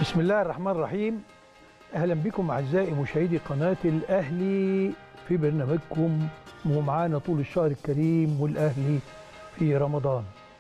بسم الله الرحمن الرحيم اهلا بكم اعزائي مشاهدي قناه الاهلي في برنامجكم ومعانا طول الشهر الكريم والاهلي في رمضان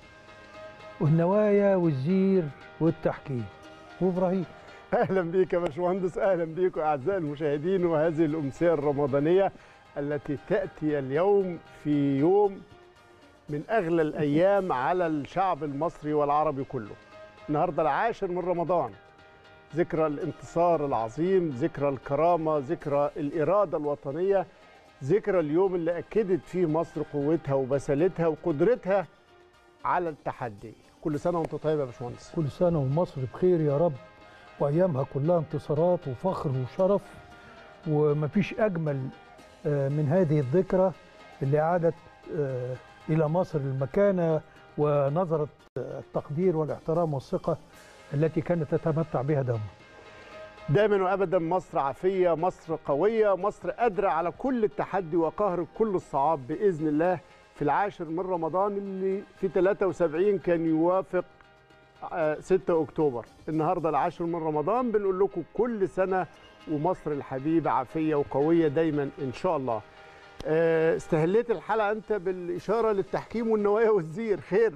والنوايا والزير والتحكيم وابراهيم اهلا بيك يا باشمهندس اهلا بيكم اعزائي المشاهدين وهذه الامسيه الرمضانيه التي تاتي اليوم في يوم من اغلى الايام على الشعب المصري والعربي كله النهارده العاشر من رمضان ذكرى الانتصار العظيم ذكرى الكرامه ذكرى الاراده الوطنيه ذكرى اليوم اللي اكدت فيه مصر قوتها وبسالتها وقدرتها على التحدي كل سنه وانت طيب يا باشمهندس كل سنه ومصر بخير يا رب وايامها كلها انتصارات وفخر وشرف ومفيش اجمل آه، من هذه الذكرى اللي عادت آه، الى مصر المكانه ونظره آه، التقدير والاحترام والثقه التي كانت تتمتع بها دوما دائما وابدا مصر عافيه مصر قويه مصر قادره على كل التحدي وقهر كل الصعاب باذن الله في العاشر من رمضان اللي في 73 كان يوافق آه، 6 اكتوبر النهارده العاشر من رمضان بنقول لكم كل سنه ومصر الحبيبه عافيه وقويه دايما ان شاء الله آه، استهليت الحلقه انت بالاشاره للتحكيم والنوايا والزير خير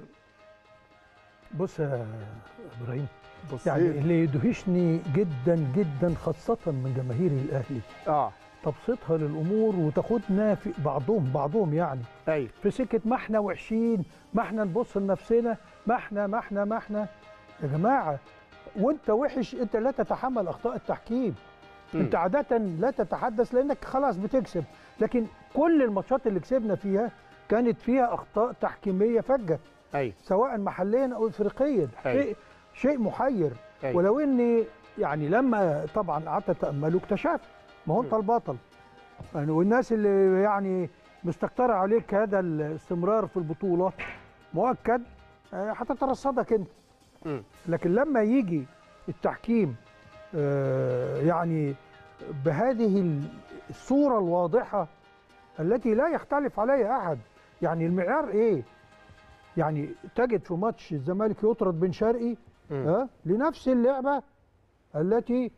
بص يا ابراهيم بص يعني اللي يدهشني جدا جدا خاصه من جماهير الاهلي اه تبسيطها للامور وتاخدنا في بعضهم بعضهم يعني ايوه في سكه ما احنا وحشين ما احنا نبص لنفسنا ما احنا ما احنا ما احنا يا جماعه وانت وحش انت لا تتحمل اخطاء التحكيم مم. انت عاده لا تتحدث لانك خلاص بتكسب لكن كل الماتشات اللي كسبنا فيها كانت فيها اخطاء تحكيميه فجه ايوه سواء محليا او افريقيا أيوة. شيء شيء محير أيوة. ولو اني يعني لما طبعا قعدت اتامله اكتشفت ما هو انت البطل يعني والناس اللي يعني مستكتره عليك هذا الاستمرار في البطوله مؤكد آه، هتترصدك انت مم. لكن لما يجي التحكيم آه، يعني بهذه الصوره الواضحه التي لا يختلف عليها احد يعني المعيار ايه يعني تجد في ماتش الزمالك يطرد بن شرقي مم. ها لنفس اللعبه التي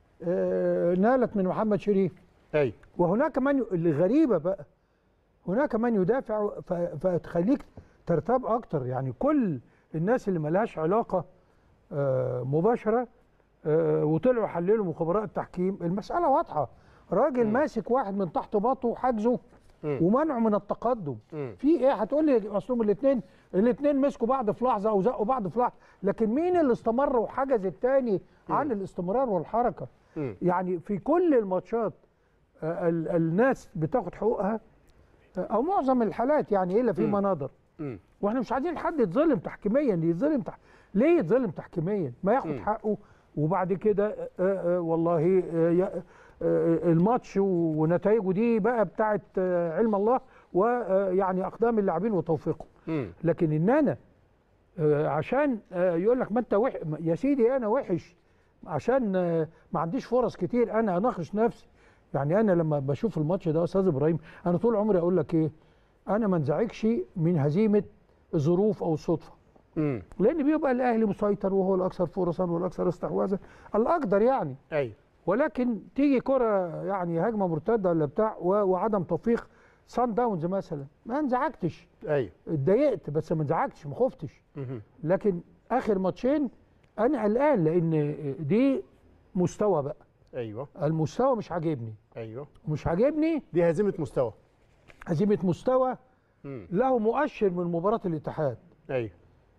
آه، نالت من محمد شريف ايوه وهناك من ي... اللي غريبه بقى هناك من يدافع ف... فتخليك ترتاب اكتر يعني كل الناس اللي ملهاش علاقه آه، مباشره آه، وطلعوا حللوا مخابرات التحكيم المساله واضحه راجل مم. ماسك واحد من تحت باطه وحاجزه مم. ومنعه من التقدم مم. في ايه هتقول لي اصلهم الاثنين الاثنين مسكوا بعض في لحظه او زقوا بعض في لحظه لكن مين اللي استمر وحجز الثاني عن الاستمرار والحركه مم. يعني في كل الماتشات آه، ال- الناس بتاخد حقوقها آه، او معظم الحالات يعني الا في مم. مناظر مم. واحنا مش عايزين حد يتظلم تحكيميا يتظلم تح... ليه يتظلم تحكيميا ما ياخد مم. حقه وبعد كده آه، آه، والله آه، يا- آه، الماتش ونتائجه دي بقى بتاعت آه، علم الله ويعني اقدام اللاعبين وتوفيقهم مم. لكن ان انا آه، عشان آه، يقول لك ما انت وح... يا سيدي انا وحش عشان آه، ما عنديش فرص كتير انا اناقش نفسي يعني انا لما بشوف الماتش ده يا استاذ ابراهيم انا طول عمري اقول لك ايه انا ما انزعجش من هزيمه الظروف او الصدفه مم. لان بيبقى الاهلي مسيطر وهو الاكثر فرصا والاكثر استحواذا الاقدر يعني ايوه ولكن تيجي كره يعني هجمه مرتده ولا بتاع و- وعدم توفيق سان داونز مثلا ما انزعجتش ايوه اتضايقت بس ما انزعجتش ما خفتش مم. لكن اخر ماتشين انا قلقان لان دي مستوى بقى ايوه المستوى مش عاجبني ايوه مش عاجبني دي هزيمه مستوى هزيمه مستوى مم. له مؤشر من مباراه الاتحاد ايوه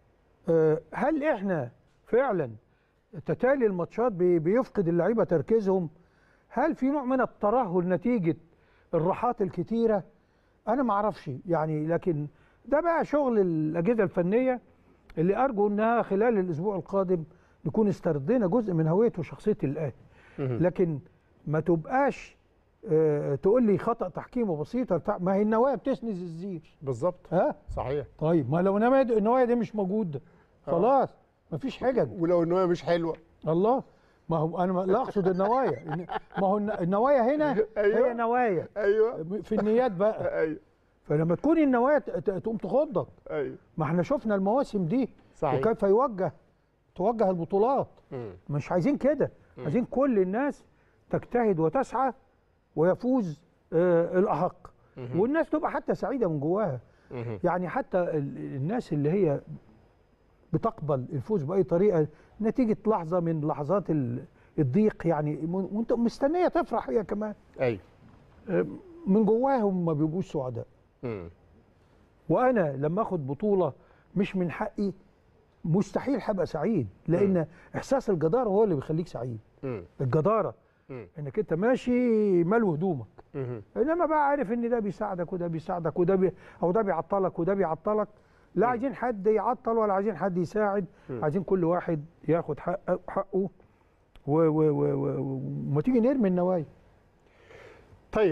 آه، هل احنا فعلا تتالي الماتشات بي- بيفقد اللعيبه تركيزهم هل في نوع من الترهل نتيجه الراحات الكتيره انا ما اعرفش يعني لكن ده بقى شغل الاجهزه الفنيه اللي ارجو انها خلال الاسبوع القادم نكون استردينا جزء من هويه وشخصيه الاهلي مم. لكن ما تبقاش آه، تقول لي خطا تحكيمه بسيطه بتاع- ما هي النوايا بتسند الزير بالظبط ها صحيح طيب ما لو النوايا دي- النوايا دي مش موجوده خلاص مفيش حجج ولو ان هي مش حلوه الله ما هو انا ما- لا اقصد النوايا إن- ما هو الن- النوايا هنا أيوة. هي نوايا ايوه في النيات بقى ايوه فلما تكون النوايا ت- ت- تقوم تخضك ايوه ما احنا شفنا المواسم دي صحيح وكيف يوجه توجه البطولات مم. مش عايزين كده عايزين كل الناس تجتهد وتسعى ويفوز آه الاحق والناس تبقى حتى سعيده من جواها مم. يعني حتى ال- الناس اللي هي بتقبل الفوز باي طريقه نتيجه لحظه من لحظات ال- الضيق يعني م- وانت مستنيه تفرح هي كمان ايوه آه، من جواهم ما بيبقوش سعداء مم. وانا لما اخد بطوله مش من حقي مستحيل هبقى سعيد لان احساس الجداره هو اللي بيخليك سعيد مم. الجداره مم. انك انت ماشي ملو هدومك مم. انما بقى عارف ان ده بيساعدك وده بيساعدك وده بي او ده بيعطلك وده بيعطلك لا عايزين حد يعطل ولا عايزين حد يساعد عايزين كل واحد ياخد حقه حقه و- و- و- و- وما تيجي نرمي النوايا طيب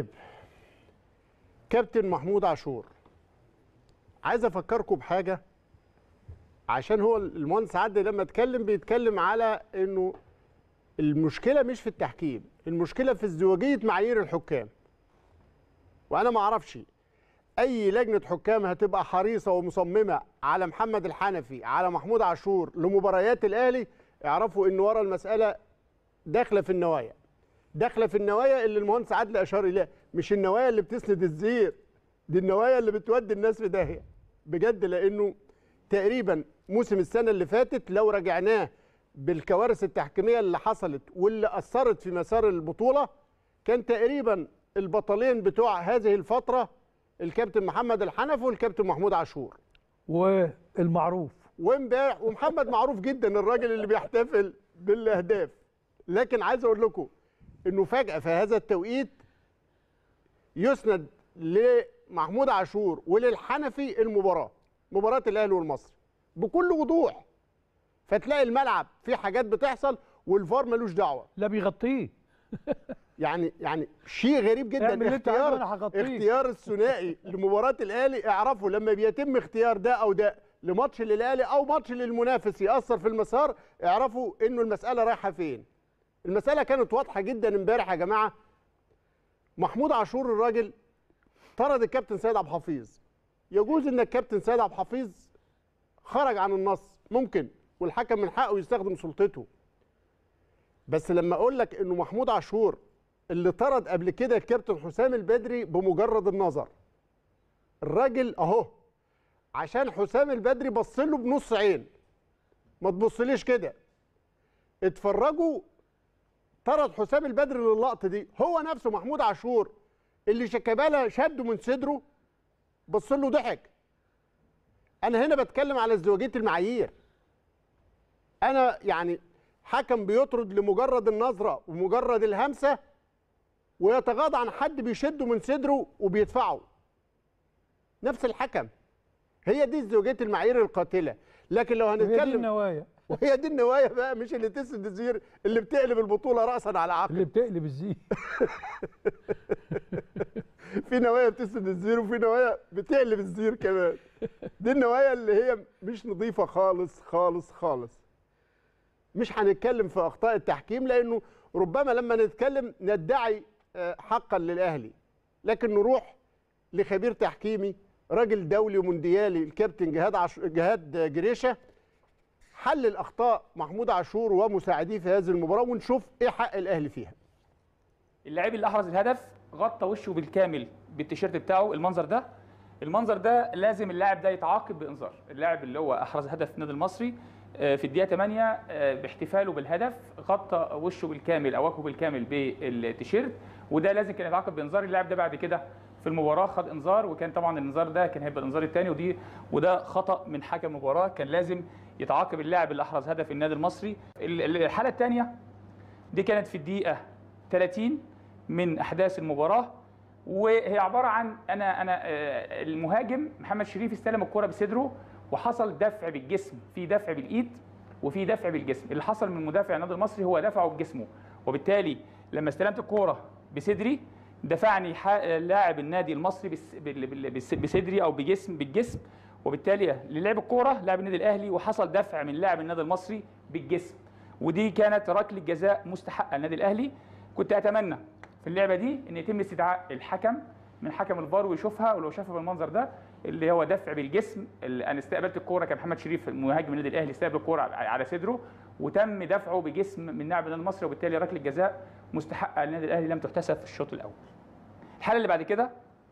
كابتن محمود عاشور عايز افكركم بحاجه عشان هو المهندس عدلي لما اتكلم بيتكلم على انه المشكله مش في التحكيم المشكله في ازدواجيه معايير الحكام وانا ما اعرفش اي لجنه حكام هتبقى حريصه ومصممه على محمد الحنفي على محمود عاشور لمباريات الاهلي اعرفوا ان ورا المساله داخله في النوايا داخله في النوايا اللي المهندس عادل اشار اليها مش النوايا اللي بتسند الزير دي النوايا اللي بتودي الناس في داهيه بجد لانه تقريبا موسم السنه اللي فاتت لو رجعناه بالكوارث التحكيميه اللي حصلت واللي اثرت في مسار البطوله كان تقريبا البطلين بتوع هذه الفتره الكابتن محمد الحنفي والكابتن محمود عاشور والمعروف وامبارح ومحمد معروف جدا الراجل اللي بيحتفل بالاهداف لكن عايز اقول لكم انه فجاه في هذا التوقيت يسند لمحمود عاشور وللحنفي المباراه مباراه الاهلي والمصري بكل وضوح فتلاقي الملعب فيه حاجات بتحصل والفار ملوش دعوه لا بيغطيه يعني يعني شيء غريب جدا اعمل اللي انت عايزه اختيار وانا هغطيك. اختيار الثنائي لمباراه الاهلي اعرفوا لما بيتم اختيار ده او ده لماتش للاهلي او ماتش للمنافس ياثر في المسار اعرفوا انه المساله رايحه فين المساله كانت واضحه جدا امبارح يا جماعه محمود عاشور الراجل طرد الكابتن سيد عبد الحفيظ يجوز ان الكابتن سيد عبد الحفيظ خرج عن النص ممكن والحكم من حقه يستخدم سلطته بس لما اقول لك انه محمود عاشور اللي طرد قبل كده الكابتن حسام البدري بمجرد النظر الراجل اهو عشان حسام البدري بص له بنص عين ما تبصليش كده اتفرجوا طرد حسام البدري للقطه دي هو نفسه محمود عاشور اللي شيكابالا شده من صدره بص له ضحك انا هنا بتكلم على ازدواجيه المعايير انا يعني حكم بيطرد لمجرد النظره ومجرد الهمسه ويتغاضى عن حد بيشده من صدره وبيدفعه نفس الحكم هي دي ازدواجيه المعايير القاتله لكن لو هي دي هنتكلم النوايا وهي دي النوايا بقى مش اللي تسد الزير اللي بتقلب البطوله راسا على عقب اللي بتقلب الزي في نوايا بتسد الزير وفي نوايا بتقلب الزير كمان دي النوايا اللي هي مش نظيفه خالص خالص خالص مش هنتكلم في اخطاء التحكيم لانه ربما لما نتكلم ندعي آه، حقا للاهلي لكن نروح لخبير تحكيمي راجل دولي ومونديالي الكابتن جهاد عش... جهاد جريشه حلل اخطاء محمود عاشور ومساعديه في هذه المباراه ونشوف ايه حق الاهلي فيها اللاعب اللي احرز الهدف غطى وشه بالكامل بالتيشيرت بتاعه المنظر ده المنظر ده لازم اللاعب ده يتعاقب بانذار اللاعب اللي هو احرز هدف النادي المصري آه، في الدقيقه 8 آه، باحتفاله بالهدف غطى وشه بالكامل او وجهه بالكامل بالتيشيرت وده لازم كان يتعاقب بانذار اللاعب ده بعد كده في المباراه خد انذار وكان طبعا الانذار ده كان هيبقى الانذار الثاني ودي وده خطا من حكم المباراه كان لازم يتعاقب اللاعب اللي احرز هدف النادي المصري ال- ال- الحاله الثانيه دي كانت في الدقيقه 30 من احداث المباراه وهي عباره عن انا انا آه، المهاجم محمد شريف استلم الكره بصدره وحصل دفع بالجسم في دفع بالايد وفي دفع بالجسم اللي حصل من مدافع النادي المصري هو دفعه بجسمه وبالتالي لما استلمت الكوره بصدري دفعني ح- لاعب النادي المصري بس- بال- بال- بس- بصدري او بجسم بالجسم وبالتالي للعب الكوره لاعب النادي الاهلي وحصل دفع من لاعب النادي المصري بالجسم ودي كانت ركله جزاء مستحقه للنادي الاهلي كنت اتمنى في اللعبه دي ان يتم استدعاء الحكم من حكم الفار ويشوفها ولو شافها بالمنظر ده اللي هو دفع بالجسم اللي انا استقبلت الكوره كان محمد شريف مهاجم النادي الاهلي استقبل الكوره على صدره وتم دفعه بجسم من لاعب النادي المصري وبالتالي ركله جزاء مستحقه للنادي الاهلي لم تحتسب في الشوط الاول. الحاله اللي بعد كده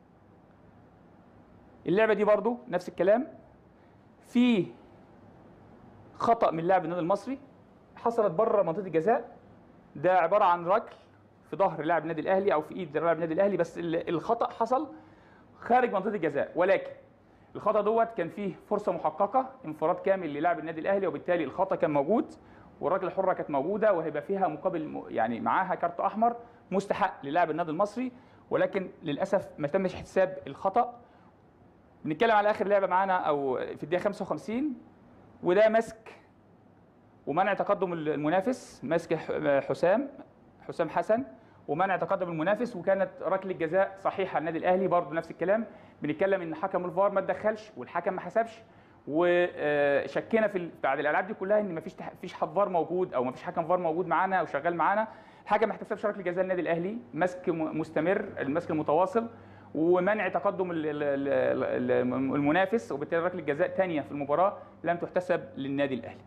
اللعبه دي برضو نفس الكلام في خطا من لاعب النادي المصري حصلت بره منطقه الجزاء ده عباره عن ركل في ظهر لاعب النادي الاهلي او في ايد لاعب النادي الاهلي بس ال- الخطا حصل خارج منطقه الجزاء ولكن الخطا دوت كان فيه فرصه محققه انفراد كامل للاعب النادي الاهلي وبالتالي الخطا كان موجود والركله الحره كانت موجوده وهيبقى فيها مقابل م- يعني معاها كارت احمر مستحق للاعب النادي المصري ولكن للاسف ما تمش احتساب الخطا بنتكلم على اخر لعبه معانا او في الدقيقه 55 وده مسك ومنع تقدم المنافس مسك ح- حسام حسام حسن ومنع تقدم المنافس وكانت ركله جزاء صحيحه النادي الاهلي برضه نفس الكلام بنتكلم ان حكم الفار ما اتدخلش والحكم ما حسبش وشكينا في ال- بعد الالعاب دي كلها ان ما فيش فيش فار موجود او ما فيش حكم فار موجود معانا او شغال معانا الحكم ما احتسبش ركله جزاء النادي الاهلي مسك م- مستمر المسك المتواصل ومنع تقدم ال- ال- ال- ال- المنافس وبالتالي ركله جزاء ثانيه في المباراه لم تحتسب للنادي الاهلي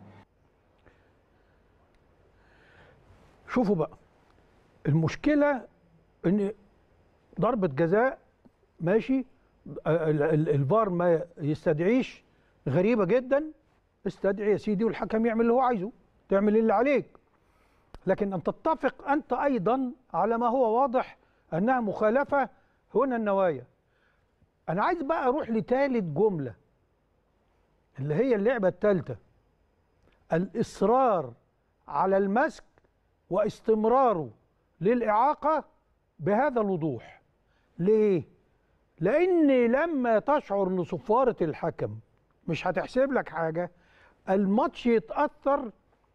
شوفوا بقى المشكله ان ضربه جزاء ماشي ال- ال- الفار ما يستدعيش غريبه جدا استدعي يا سيدي والحكم يعمل اللي هو عايزه تعمل اللي عليك لكن ان تتفق انت ايضا على ما هو واضح انها مخالفه هنا النوايا انا عايز بقى اروح لثالث جمله اللي هي اللعبه الثالثه الاصرار على المسك واستمراره للإعاقة بهذا الوضوح ليه؟ لأن لما تشعر أن صفارة الحكم مش هتحسب لك حاجة الماتش يتأثر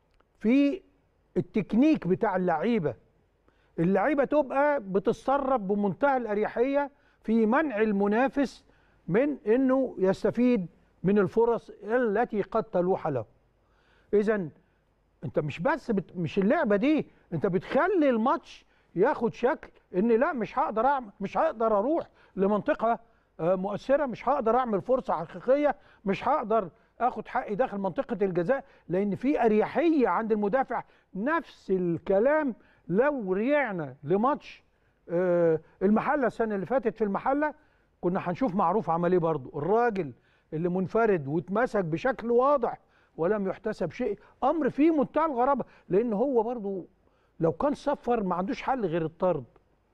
في التكنيك بتاع اللعيبة اللعيبة تبقى بتتصرف بمنتهى الأريحية في منع المنافس من أنه يستفيد من الفرص التي قد تلوح له إذا انت مش بس بت... مش اللعبه دي انت بتخلي الماتش ياخد شكل ان لا مش هقدر اعمل مش هقدر اروح لمنطقه آه، مؤثره مش هقدر اعمل فرصه حقيقيه مش هقدر اخد حقي داخل منطقه الجزاء لان في اريحيه عند المدافع نفس الكلام لو رجعنا لماتش آه، المحله السنه اللي فاتت في المحله كنا هنشوف معروف عمل ايه برضه الراجل اللي منفرد واتمسك بشكل واضح ولم يحتسب شيء امر فيه منتهى الغرابه لان هو برضه لو كان صفر ما عندوش حل غير الطرد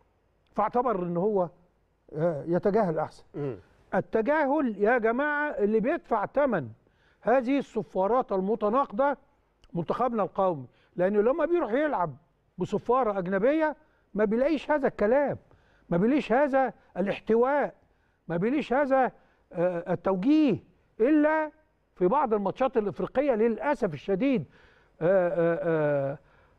فاعتبر ان هو آه، يتجاهل احسن التجاهل يا جماعه اللي بيدفع ثمن هذه الصفارات المتناقضه منتخبنا القومي لانه لما بيروح يلعب بصفاره اجنبيه ما بيلاقيش هذا الكلام ما بيلاقيش هذا الاحتواء ما بيلاقيش هذا آه، التوجيه الا في بعض الماتشات الافريقيه للاسف الشديد آآ آآ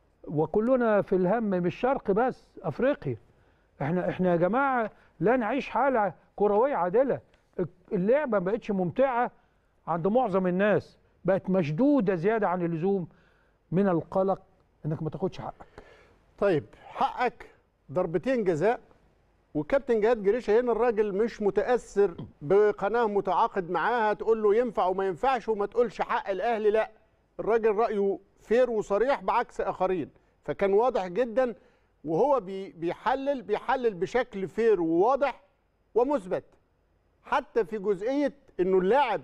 وكلنا في الهم مش شرق بس افريقيا احنا احنا يا جماعه لا نعيش حاله كرويه عادله اللعبه ما بقتش ممتعه عند معظم الناس بقت مشدوده زياده عن اللزوم من القلق انك ما تاخدش حقك طيب حقك ضربتين جزاء وكابتن جهاد جريشه هنا الراجل مش متاثر بقناه متعاقد معاها تقول له ينفع وما ينفعش وما تقولش حق الاهلي لا الراجل رايه فير وصريح بعكس اخرين فكان واضح جدا وهو بي- بيحلل بيحلل بشكل فير وواضح ومثبت حتى في جزئيه انه اللاعب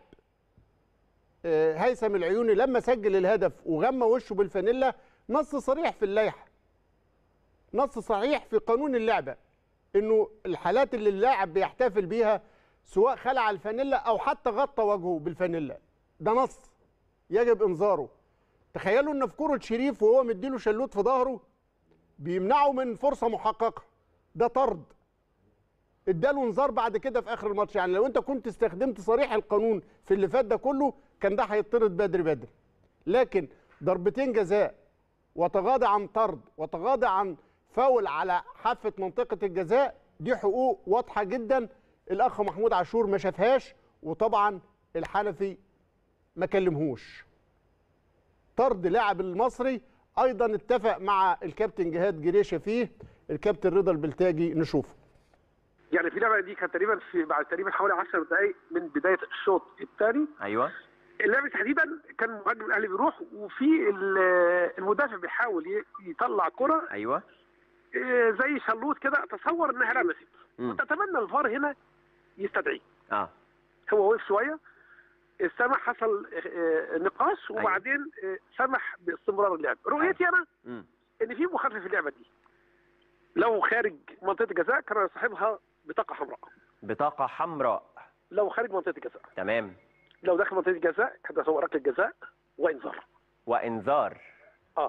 آه، هيثم العيوني لما سجل الهدف وغمى وشه بالفانيلا نص صريح في اللائحه نص صحيح في قانون اللعبه انه الحالات اللي اللاعب بيحتفل بيها سواء خلع الفانيلا او حتى غطى وجهه بالفانيلا ده نص يجب انذاره تخيلوا ان في كره شريف وهو مديله شلوت في ظهره بيمنعه من فرصه محققه ده طرد اداله انذار بعد كده في اخر الماتش يعني لو انت كنت استخدمت صريح القانون في اللي فات ده كله كان ده هيطرد بدري بدري لكن ضربتين جزاء وتغاضى عن طرد وتغاضى عن فاول على حافه منطقه الجزاء دي حقوق واضحه جدا الاخ محمود عاشور ما شافهاش وطبعا الحنفي ما كلمهوش طرد لاعب المصري ايضا اتفق مع الكابتن جهاد جريشه فيه الكابتن رضا البلتاجي نشوفه يعني في اللعبه دي كانت تقريبا في بعد تقريبا حوالي 10 دقائق من بدايه الشوط الثاني ايوه اللعبه تحديدا كان مهاجم الاهلي بيروح وفي ال- المدافع بيحاول ي- يطلع كره ايوه إيه، زي شلوط كده تصور انها لمست مم. وتتمنى الفار هنا يستدعيه اه هو وقف شويه سمح حصل آه، نقاش وبعدين آه، سمح باستمرار اللعب رؤيتي انا مم. ان في مخالفه في اللعبه دي لو خارج منطقه الجزاء كان يصاحبها بطاقه حمراء بطاقه حمراء لو خارج منطقه الجزاء تمام لو داخل منطقه الجزاء كان يصور ركله جزاء وانذار وانذار اه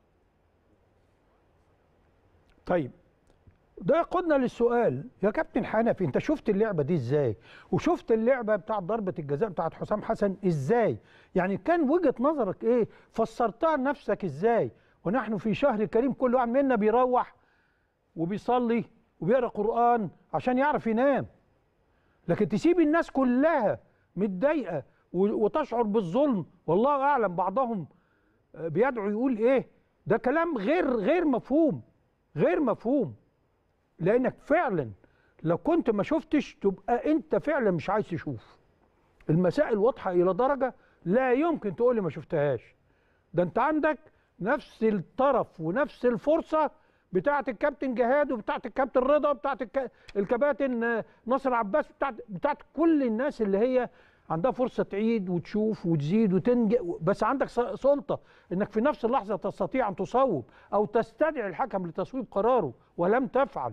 طيب ده يقودنا للسؤال يا كابتن حنفي انت شفت اللعبه دي ازاي وشفت اللعبه بتاعت ضربه الجزاء بتاعت حسام حسن ازاي يعني كان وجهه نظرك ايه فسرتها لنفسك ازاي ونحن في شهر كريم كل واحد منا بيروح وبيصلي وبيقرا قران عشان يعرف ينام لكن تسيب الناس كلها متضايقه و- وتشعر بالظلم والله اعلم بعضهم آه، بيدعو يقول ايه ده كلام غير غير مفهوم غير مفهوم لانك فعلا لو كنت ما شفتش تبقى انت فعلا مش عايز تشوف المسائل واضحه الى درجه لا يمكن تقول لي ما شفتهاش ده انت عندك نفس الطرف ونفس الفرصه بتاعه الكابتن جهاد وبتاعه الكابتن رضا وبتاعه الك... الكباتن آه، ناصر عباس بتاعه بتاعه كل الناس اللي هي عندها فرصه تعيد وتشوف وتزيد وتنجح بس عندك س- سلطه انك في نفس اللحظه تستطيع ان تصوب او تستدعي الحكم لتصويب قراره ولم تفعل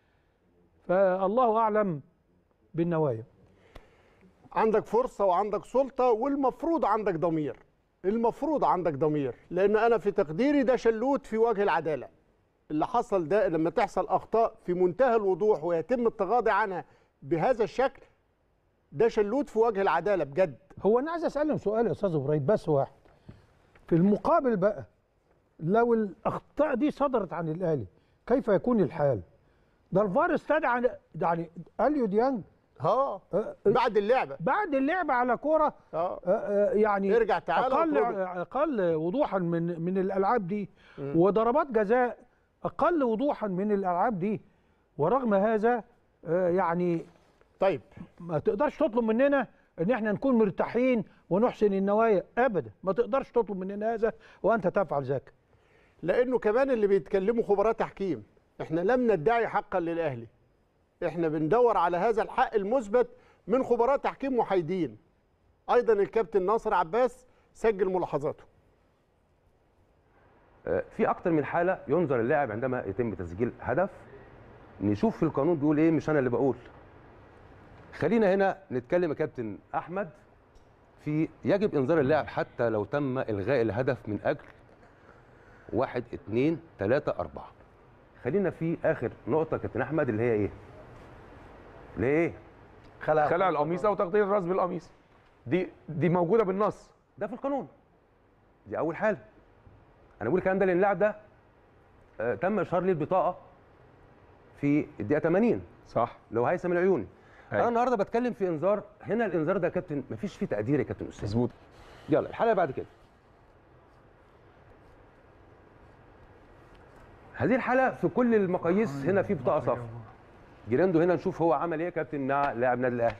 فالله اعلم بالنوايا عندك فرصة وعندك سلطة والمفروض عندك ضمير المفروض عندك ضمير لأن أنا في تقديري ده شلوت في وجه العدالة اللي حصل ده لما تحصل أخطاء في منتهى الوضوح ويتم التغاضي عنها بهذا الشكل ده شلوت في وجه العدالة بجد هو انا عايز اسالهم سؤال يا استاذ ابراهيم بس واحد في المقابل بقى لو الاخطاء دي صدرت عن الاهلي كيف يكون الحال ده الفار استدعى يعني اليو ديانج ها آه، بعد اللعبة بعد اللعب على كوره اه آه، آه، يعني ارجع تعالى اقل واطرده. اقل وضوحا من من الالعاب دي وضربات جزاء اقل وضوحا من الالعاب دي ورغم هذا آه، يعني طيب ما تقدرش تطلب مننا ان احنا نكون مرتاحين ونحسن النوايا ابدا ما تقدرش تطلب مننا هذا وانت تفعل ذاك لانه كمان اللي بيتكلموا خبراء تحكيم احنا لم ندعي حقا للاهلي احنا بندور على هذا الحق المثبت من خبراء تحكيم محايدين ايضا الكابتن ناصر عباس سجل ملاحظاته آه، في اكتر من حاله ينظر اللاعب عندما يتم تسجيل هدف نشوف في القانون بيقول ايه مش انا اللي بقول خلينا هنا نتكلم يا كابتن احمد في يجب انذار اللاعب حتى لو تم الغاء الهدف من اجل واحد اتنين تلاته اربعه خلينا في اخر نقطه يا كابتن احمد اللي هي ايه اللي هي ايه خلع خلع القميص او تغطيه الراس بالقميص دي دي موجوده بالنص ده في القانون دي اول حاله انا بقول الكلام ده لان اللاعب ده آه، تم اشهار ليه البطاقه في الدقيقه 80 صح لو هيثم العيوني أيوة. انا النهارده بتكلم في انذار هنا الانذار ده يا كابتن مفيش فيه تقدير يا كابتن اسامه مظبوط يلا الحاله اللي بعد كده هذه الحاله في كل المقاييس هنا في بطاقه صفراء جيراندو هنا نشوف هو عمل ايه يا كابتن مع لاعب نادي الاهلي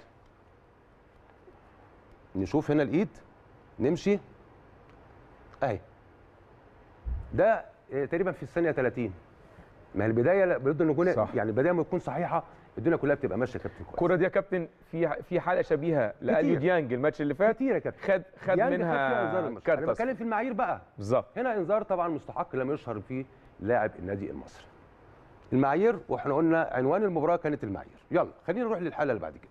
نشوف هنا الايد نمشي اهي ده آه، تقريبا في الثانيه 30 ما هي البدايه لابد ان يكون صح. يعني البدايه ما تكون صحيحه الدنيا كلها بتبقى ماشيه يا كابتن كويس الكوره دي يا كابتن في في حلقه شبيهه لاليو كتير. ديانج الماتش اللي فات كتير يا كابتن خد خد يعني خد فيها إنذار منها الماتش. كارت انا أصفر. بتكلم في المعايير بقى بالظبط هنا انذار طبعا مستحق لم يشهر فيه لاعب النادي المصري المعايير واحنا قلنا عنوان المباراه كانت المعايير يلا خلينا نروح للحاله اللي بعد كده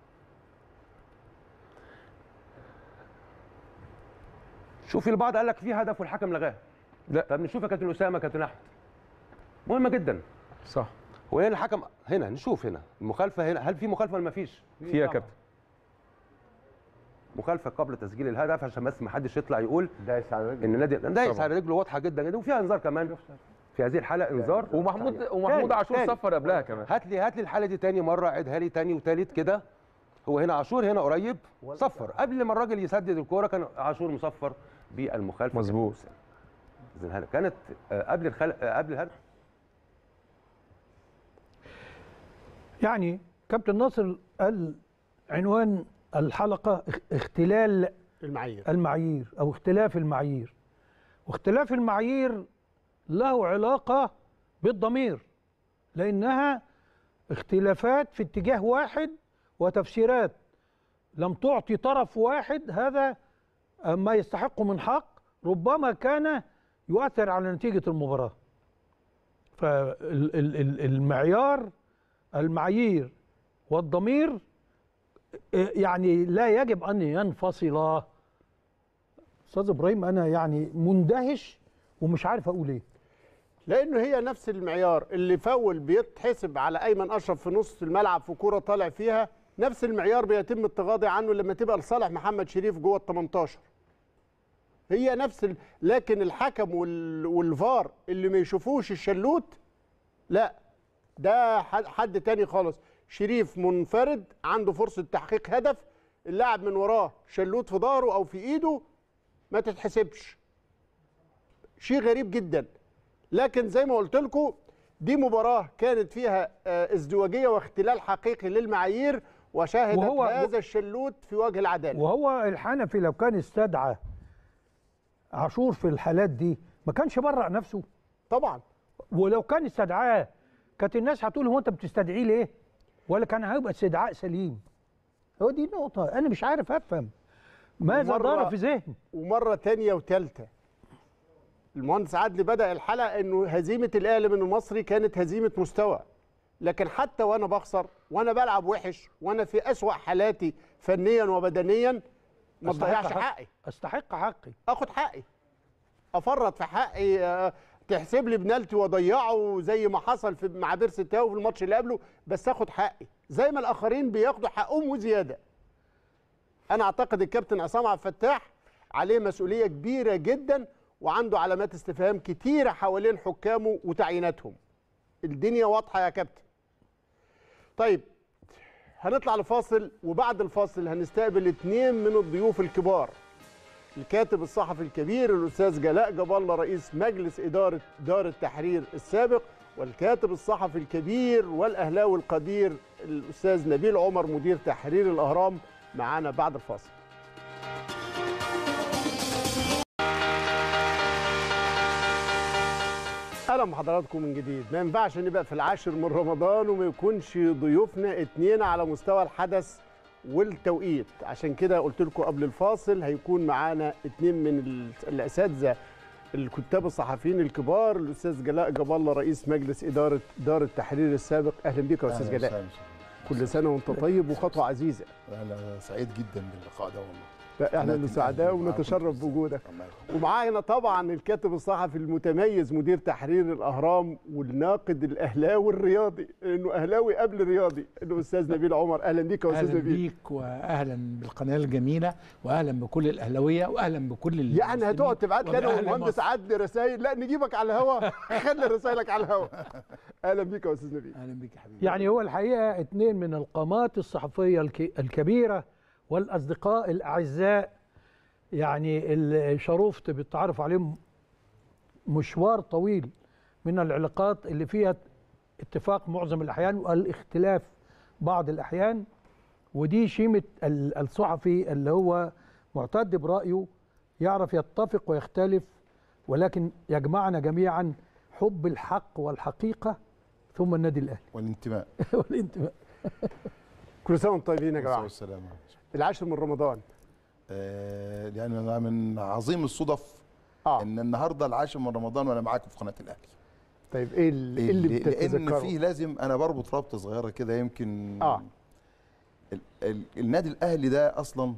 شوف البعض قال لك في هدف والحكم لغاه لا. طب نشوف يا كابتن اسامه كابتن احمد مهمه جدا صح هو هنا الحكم هنا نشوف هنا المخالفه هنا هل في مخالفه ولا ما فيش في يا كابتن مخالفه قبل تسجيل الهدف عشان بس ما حدش يطلع يقول دايس على رجله ان نادي دايس طبعا. على رجله واضحه جدا جدا وفيها انذار كمان في هذه الحاله انذار ومحمود ومحمود تاني، عاشور تاني. صفر قبلها كمان هات لي هات لي الحاله دي تاني مره عيدها لي تاني وتالت كده هو هنا عاشور هنا قريب صفر قبل ما الراجل يسدد الكوره كان عاشور مصفر بالمخالفه مظبوط. اذا هنا كانت آه، قبل الخل... آه، قبل الهدف يعني كابتن ناصر قال عنوان الحلقه اخ- اختلال المعايير المعايير او اختلاف المعايير واختلاف المعايير له علاقه بالضمير لانها اختلافات في اتجاه واحد وتفسيرات لم تعطي طرف واحد هذا ما يستحقه من حق ربما كان يؤثر على نتيجه المباراه فالمعيار المعايير والضمير آه، يعني لا يجب ان ينفصلا استاذ ابراهيم انا يعني مندهش ومش عارف اقول ايه لانه هي نفس المعيار اللي فاول بيتحسب على ايمن اشرف في نص الملعب في كوره طالع فيها نفس المعيار بيتم التغاضي عنه لما تبقى لصالح محمد شريف جوه ال 18 هي نفس ال... لكن الحكم وال... والفار اللي ما يشوفوش الشلوت لا ده حد, حد تاني خالص شريف منفرد عنده فرصه تحقيق هدف اللاعب من وراه شلوت في ظهره او في ايده ما تتحسبش شيء غريب جدا لكن زي ما قلت لكم دي مباراة كانت فيها آه، ازدواجية واختلال حقيقي للمعايير وشاهدت وهو- هذا الشلوت في وجه العدالة وهو الحنفي لو كان استدعى عاشور في الحالات دي ما كانش برأ نفسه طبعا ولو كان استدعاه كانت الناس هتقول هو انت بتستدعيه ليه ولا كان هيبقى استدعاء سليم هو دي نقطة أنا مش عارف أفهم ماذا ومرة- دار في ذهن ومرة تانية وتالتة المهندس عدلي بدأ الحلقة انه هزيمة الاهلي من المصري كانت هزيمة مستوى لكن حتى وانا بخسر وانا بلعب وحش وانا في أسوأ حالاتي فنيا وبدنيا ما أستحق تضيعش حق- حقي أستحق حقي اخد حقي افرط في حقي آه، تحسب لي بنالتي واضيعه زي ما حصل في مع بيرس تاو في الماتش اللي قبله بس اخد حقي زي ما الاخرين بياخدوا حقهم وزياده انا اعتقد الكابتن عصام عبد الفتاح عليه مسؤوليه كبيره جدا وعنده علامات استفهام كتيره حوالين حكامه وتعييناتهم الدنيا واضحه يا كابتن طيب هنطلع لفاصل وبعد الفاصل هنستقبل اتنين من الضيوف الكبار الكاتب الصحفي الكبير الاستاذ جلاء جاب الله رئيس مجلس اداره دار التحرير السابق والكاتب الصحفي الكبير والاهلاوي القدير الاستاذ نبيل عمر مدير تحرير الاهرام معانا بعد الفاصل اهلا بحضراتكم من جديد ما ينفعش نبقى في العاشر من رمضان وما يكونش ضيوفنا اتنين على مستوى الحدث والتوقيت عشان كده قلت لكم قبل الفاصل هيكون معانا اتنين من ال- الاساتذه الكتاب الصحفيين الكبار الاستاذ جلاء جاب الله رئيس مجلس اداره دار التحرير السابق اهلا بيك يا استاذ أهلاً جلاء وسهلاً. كل سنه وانت طيب وخطوه عزيزه انا سعيد جدا باللقاء ده والله لا، احنا قناة اللي سعداء الأهلي معاكم ونتشرف في بوجودك الله يخليك. ومعانا طبعا الكاتب الصحفي المتميز مدير تحرير الاهرام والناقد الاهلاوي الرياضي انه اهلاوي قبل رياضي الاستاذ نبيل عمر اهلا بيك يا استاذ اهلا نبيل بيك واهلا بالقناه الجميله واهلا بكل الاهلاويه واهلا بكل ال- يعني هتقعد تبعت لي انا وبأهل والمهندس مصر. عدلي رسائل لا نجيبك على الهوا خلي رسائلك على الهوا اهلا بيك يا استاذ نبيل اهلا بيك يا حبيبي يعني هو الحقيقة اتنين من القامات الصحفية الك- الكبيرة والأصدقاء الأعزاء يعني اللي شرفت بالتعرف عليهم مشوار طويل من العلاقات اللي فيها اتفاق معظم الأحيان والاختلاف بعض الأحيان ودي شيمة ال- الصحفي اللي هو معتد برأيه يعرف يتفق ويختلف ولكن يجمعنا جميعا حب الحق والحقيقة ثم النادي الأهلي والانتماء والانتماء كل سنه وانتم طيبين يا جماعه والسلام العاشر من رمضان آه يعني أنا من عظيم الصدف اه ان النهارده العاشر من رمضان وانا معاكم في قناه الاهلي طيب ايه اللي, اللي لان بتتذكره فيه لازم انا بربط رابطه صغيره كده يمكن آه. ال ال النادي الاهلي ده اصلا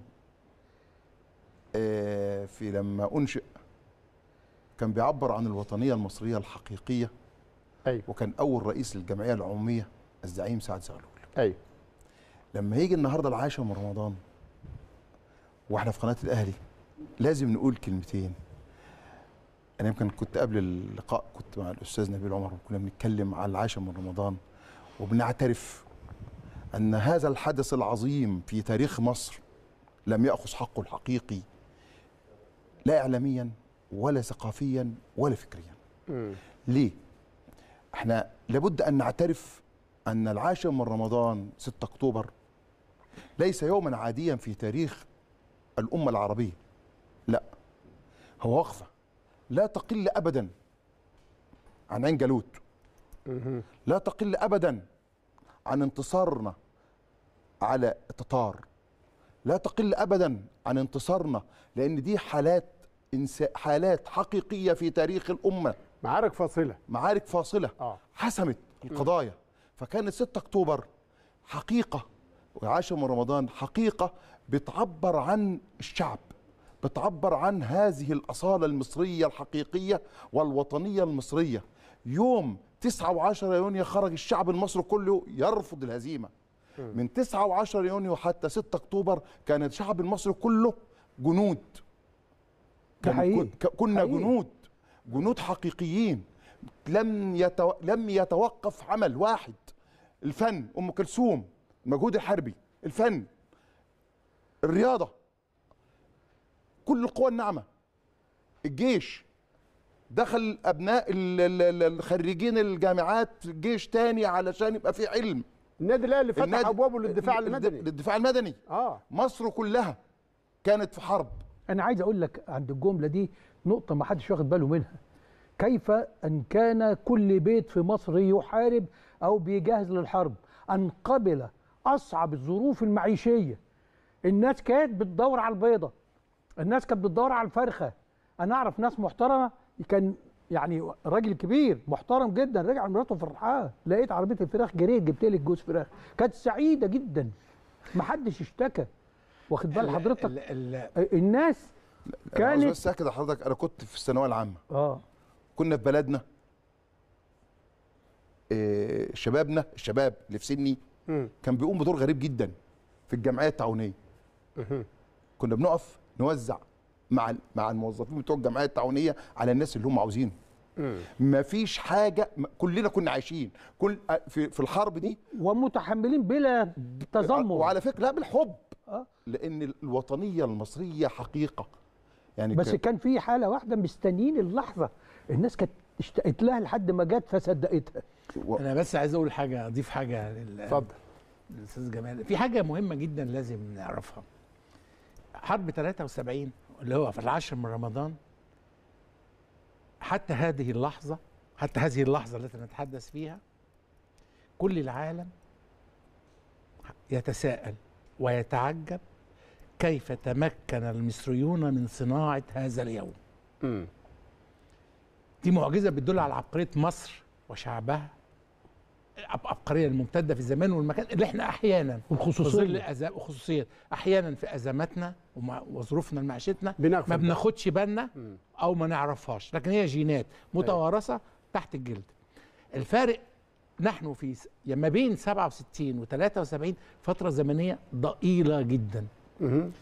آه في لما انشئ كان بيعبر عن الوطنيه المصريه الحقيقيه ايوه وكان اول رئيس للجمعيه العموميه الزعيم سعد زغلول ايوه لما يجي النهارده العاشر من رمضان واحنا في قناه الاهلي لازم نقول كلمتين انا يمكن كنت قبل اللقاء كنت مع الاستاذ نبيل عمر وكنا بنتكلم على العاشر من رمضان وبنعترف ان هذا الحدث العظيم في تاريخ مصر لم ياخذ حقه الحقيقي لا اعلاميا ولا ثقافيا ولا فكريا مم. ليه؟ احنا لابد ان نعترف أن العاشر من رمضان 6 أكتوبر ليس يوما عاديا في تاريخ الأمة العربية لا هو وقفة لا تقل أبدا عن عين جالوت لا تقل أبدا عن انتصارنا على التتار لا تقل أبدا عن انتصارنا لأن دي حالات إنسا حالات حقيقية في تاريخ الأمة معارك فاصله معارك فاصلة اه حسمت القضايا فكانت 6 اكتوبر حقيقه وعاشر من رمضان حقيقه بتعبر عن الشعب بتعبر عن هذه الاصاله المصريه الحقيقيه والوطنيه المصريه يوم 9 و10 يونيو خرج الشعب المصري كله يرفض الهزيمه من 9 و10 يونيو حتى 6 اكتوبر كان الشعب المصري كله جنود ده كان حقيقي. كن- كنا حقيقي. جنود جنود حقيقيين لم يتو... لم يتوقف عمل واحد الفن ام كلثوم المجهود الحربي الفن الرياضه كل القوى الناعمه الجيش دخل ابناء ال- ال- ال- الخريجين الجامعات في الجيش تاني علشان يبقى في علم النادي الاهلي فتح النادي- ابوابه للدفاع الد- المدني للدفاع المدني اه مصر كلها كانت في حرب انا عايز اقول لك عند الجمله دي نقطه ما حدش واخد باله منها كيف ان كان كل بيت في مصر يحارب او بيجهز للحرب ان قبل اصعب الظروف المعيشيه الناس كانت بتدور على البيضه الناس كانت بتدور على الفرخه انا اعرف ناس محترمه كان يعني راجل كبير محترم جدا رجع مراته فرحان لقيت عربيه الفراخ جريت جبت لك جوز فراخ كانت سعيده جدا ما حدش اشتكى واخد بال ال- حضرتك ال- ال- الناس انا عاوز كانت بس اكد لحضرتك انا كنت في الثانويه العامه اه كنا في بلدنا إيه، شبابنا الشباب اللي في سني مم. كان بيقوم بدور غريب جدا في الجمعيه التعاونيه كنا بنقف نوزع مع ال- مع الموظفين بتوع الجمعيه التعاونيه على الناس اللي هم عاوزينه مفيش حاجه م- كلنا كنا عايشين كل في, في الحرب دي ومتحملين بلا تذمر وعلى فكره لا بالحب آه. لان الوطنيه المصريه حقيقه يعني بس كان- كان في حاله واحده مستنيين اللحظه الناس كانت اشتقت لها لحد ما جت فصدقتها و- انا بس عايز اقول حاجه اضيف حاجه لل- اتفضل الاستاذ جمال في حاجه مهمه جدا لازم نعرفها حرب 73 اللي هو في العاشر من رمضان حتى هذه اللحظه حتى هذه اللحظه التي نتحدث فيها كل العالم يتساءل ويتعجب كيف تمكن المصريون من صناعه هذا اليوم مم. دي معجزه بتدل على عبقريه مصر وشعبها العب- العبقريه الممتده في الزمان والمكان اللي احنا احيانا والخصوصية. في ظل أزا- وخصوصيه احيانا في ازماتنا ومع- وظروفنا لمعيشتنا بنغفل ما بقى. بناخدش بالنا او ما نعرفهاش لكن هي جينات متوارثه تحت الجلد الفارق نحن في س- يعني ما بين 67 و 73 فتره زمنيه ضئيله جدا مهم.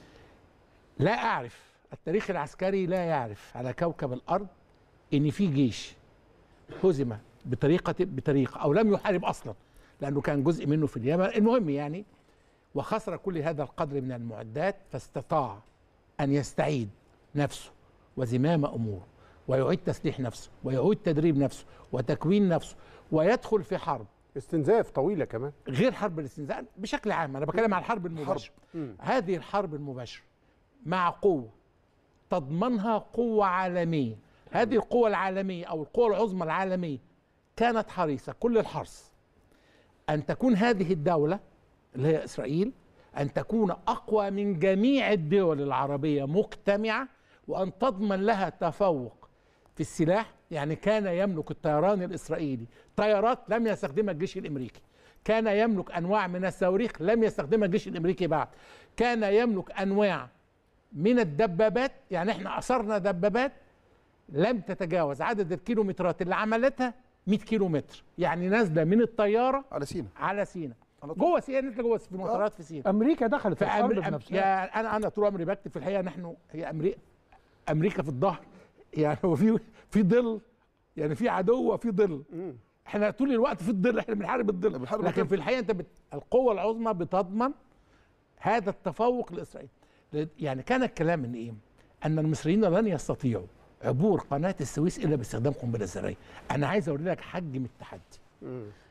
لا اعرف التاريخ العسكري لا يعرف على كوكب الارض ان في جيش هزم بطريقه بطريقه او لم يحارب اصلا لانه كان جزء منه في اليمن المهم يعني وخسر كل هذا القدر من المعدات فاستطاع ان يستعيد نفسه وزمام اموره ويعيد تسليح نفسه ويعيد تدريب نفسه وتكوين نفسه ويدخل في حرب استنزاف طويله كمان غير حرب الاستنزاف بشكل عام انا بتكلم عن الحرب المباشره مم. هذه الحرب المباشره مع قوه تضمنها قوه عالميه هذه القوه العالميه او القوه العظمى العالميه كانت حريصه كل الحرص ان تكون هذه الدوله اللي هي اسرائيل ان تكون اقوى من جميع الدول العربيه مجتمعه وان تضمن لها تفوق في السلاح يعني كان يملك الطيران الاسرائيلي طيارات لم يستخدمها الجيش الامريكي كان يملك انواع من الصواريخ لم يستخدمها الجيش الامريكي بعد كان يملك انواع من الدبابات يعني احنا اثرنا دبابات لم تتجاوز عدد الكيلومترات اللي عملتها 100 كيلو متر يعني نازله من الطياره على سينا على سينا على طول. جوه سينا نازله جوه في مطارات في سينا امريكا دخلت في الحرب فأمر... بنفسها يا انا انا طول عمري بكتب في الحقيقه نحن هي امريكا امريكا في الظهر يعني هو في في ظل يعني في عدو وفي ظل احنا طول الوقت في الظل احنا بنحارب الظل بنحارب لكن الظل. في الحقيقه انت بت... القوه العظمى بتضمن هذا التفوق لاسرائيل ل- يعني كان الكلام من ايه؟ ان المصريين لن يستطيعوا عبور قناه السويس الا باستخدام قنبله ذريه انا عايز اوري لك حجم التحدي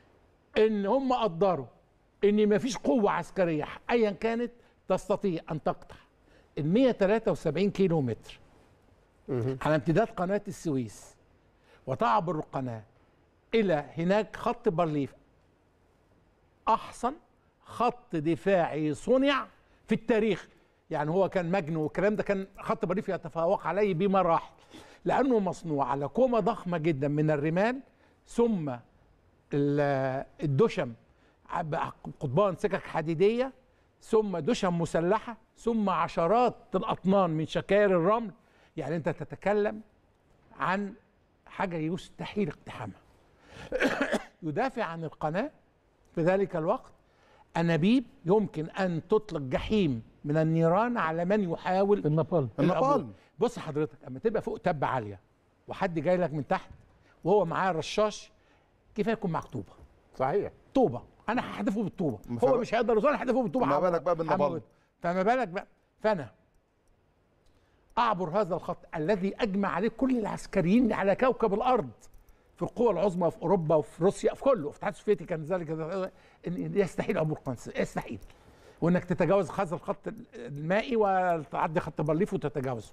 ان هم قدروا ان مفيش قوه عسكريه ايا كانت تستطيع ان تقطع ال 173 كيلو متر على امتداد قناه السويس وتعبر القناه الى هناك خط بارليف احسن خط دفاعي صنع في التاريخ يعني هو كان مجن والكلام ده كان خط بارليف يتفوق عليه بمراحل لانه مصنوع على كومه ضخمه جدا من الرمال ثم ال- الدشم عب- قضبان سكك حديديه ثم دشم مسلحه ثم عشرات الاطنان من شكاير الرمل يعني انت تتكلم عن حاجه يستحيل اقتحامها يدافع عن القناه في ذلك الوقت انابيب يمكن ان تطلق جحيم من النيران على من يحاول النابالم النابالم بص حضرتك اما تبقى فوق تبه عاليه وحد جاي لك من تحت وهو معاه رشاش كفايه يكون معاك طوبه صحيح طوبه انا هحدفه بالطوبه ما هو فما- مش هيقدر يوصل أنا هحدفه بالطوبه ما هموت- بالك بقى بالنابالم. هموت. فما بالك بقى فانا اعبر هذا الخط الذي اجمع عليه كل العسكريين على كوكب الارض في القوى العظمى في اوروبا وفي روسيا في كله في الاتحاد السوفيتي كان ذلك ان يستحيل عبور قنص يستحيل وانك تتجاوز هذا الخط المائي وتعدي خط بارليف وتتجاوزه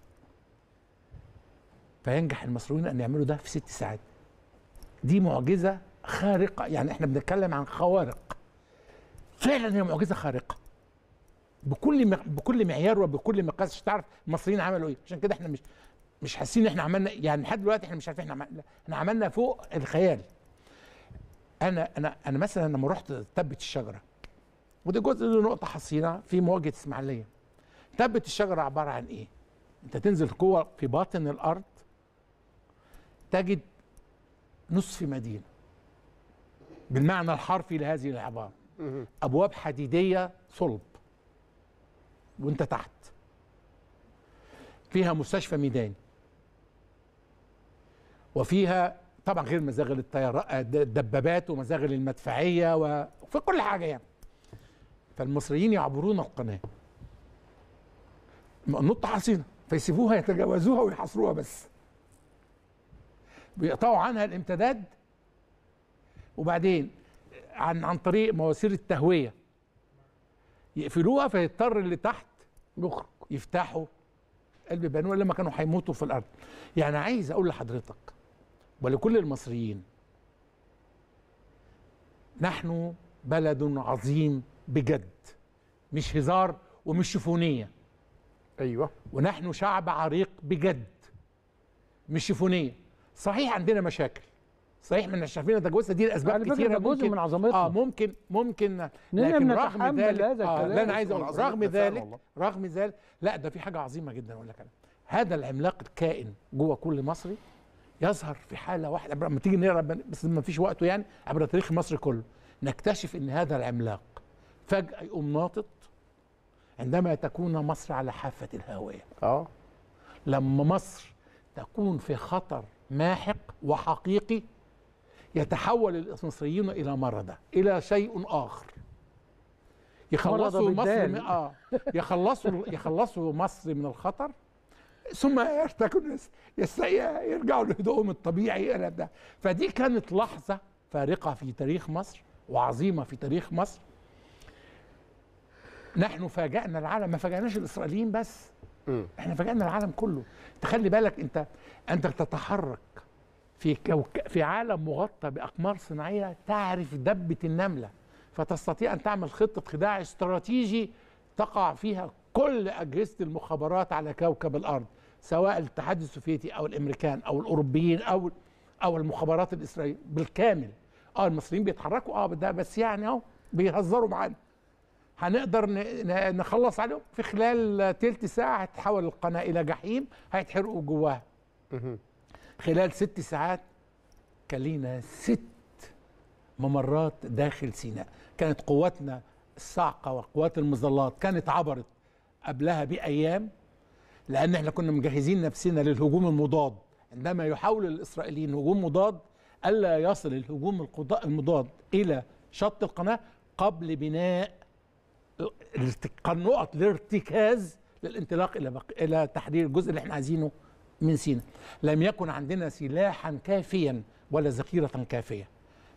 فينجح المصريون ان يعملوا ده في ست ساعات دي معجزه خارقه يعني احنا بنتكلم عن خوارق فعلا هي معجزه خارقه بكل م... بكل معيار وبكل مقاس مش تعرف المصريين عملوا ايه عشان كده احنا مش مش حاسين ان احنا عملنا يعني لحد دلوقتي احنا مش عارفين احنا عملنا احنا عملنا فوق الخيال انا انا انا مثلا لما رحت تبت الشجره ودي جزء له نقطه حصينه في مواجهه اسماعيليه تبت الشجره عباره عن ايه انت تنزل جوه في باطن الارض تجد نصف مدينه بالمعنى الحرفي لهذه العباره ابواب حديديه صلب وانت تحت فيها مستشفى ميداني وفيها طبعا غير مزاغل الطيارات الدبابات ومزاغل المدفعيه و- وفي كل حاجه يعني فالمصريين يعبرون القناه نقطة حصينة فيسيبوها يتجاوزوها ويحاصروها بس بيقطعوا عنها الامتداد وبعدين عن عن طريق مواسير التهوية يقفلوها فيضطر اللي تحت يخرج يفتحوا قلب بنوه لما كانوا هيموتوا في الارض يعني عايز اقول لحضرتك ولكل المصريين نحن بلد عظيم بجد مش هزار ومش شفونيه ايوه ونحن شعب عريق بجد مش شفونيه صحيح عندنا مشاكل صحيح من شايفين تجاوزنا دي على الاسباب فكرة كتيره ده جزء ممكن من عظمتنا. اه ممكن ممكن إننا لكن رغم بنتحمل ذلك هذا آه الكلام. لا انا عايز من اقول عظمتنا رغم فعلا ذلك والله. رغم ذلك لا ده في حاجه عظيمه جدا اقول لك انا هذا العملاق الكائن جوه كل مصري يظهر في حاله واحده لما تيجي نقرا بس ما فيش وقته يعني عبر تاريخ مصر كله نكتشف ان هذا العملاق فجاه يقوم ناطط عندما تكون مصر على حافه الهاويه اه لما مصر تكون في خطر ماحق وحقيقي يتحول المصريون الى مرضى الى شيء اخر يخلصوا مرضى مصر بالدال. من اه يخلصوا يخلصوا مصر من الخطر ثم يرتكنوا يس- يس- يرجعوا لهدوءهم الطبيعي الى ده فدي كانت لحظه فارقه في تاريخ مصر وعظيمه في تاريخ مصر نحن فاجأنا العالم ما فاجأناش الاسرائيليين بس احنا فاجأنا العالم كله تخلي بالك انت انت تتحرك في كوك في عالم مغطى باقمار صناعيه تعرف دبه النمله فتستطيع ان تعمل خطه خداع استراتيجي تقع فيها كل اجهزه المخابرات على كوكب الارض سواء الاتحاد السوفيتي او الامريكان او الاوروبيين او او المخابرات الاسرائيليه بالكامل اه المصريين بيتحركوا اه ده بس يعني اهو بيهزروا معانا هنقدر ن- ن- نخلص عليهم في خلال تلت ساعة هتتحول القناة إلى جحيم هيتحرقوا جواها خلال ست ساعات كان لينا ست ممرات داخل سيناء كانت قواتنا الصاعقة وقوات المظلات كانت عبرت قبلها بأيام لأن احنا كنا مجهزين نفسنا للهجوم المضاد عندما يحاول الإسرائيليين هجوم مضاد ألا يصل الهجوم القضاء- المضاد إلى شط القناة قبل بناء الارتك- نقط الارتكاز للانطلاق الى بق... الى تحرير الجزء اللي احنا عايزينه من سيناء لم يكن عندنا سلاحا كافيا ولا ذخيره كافيه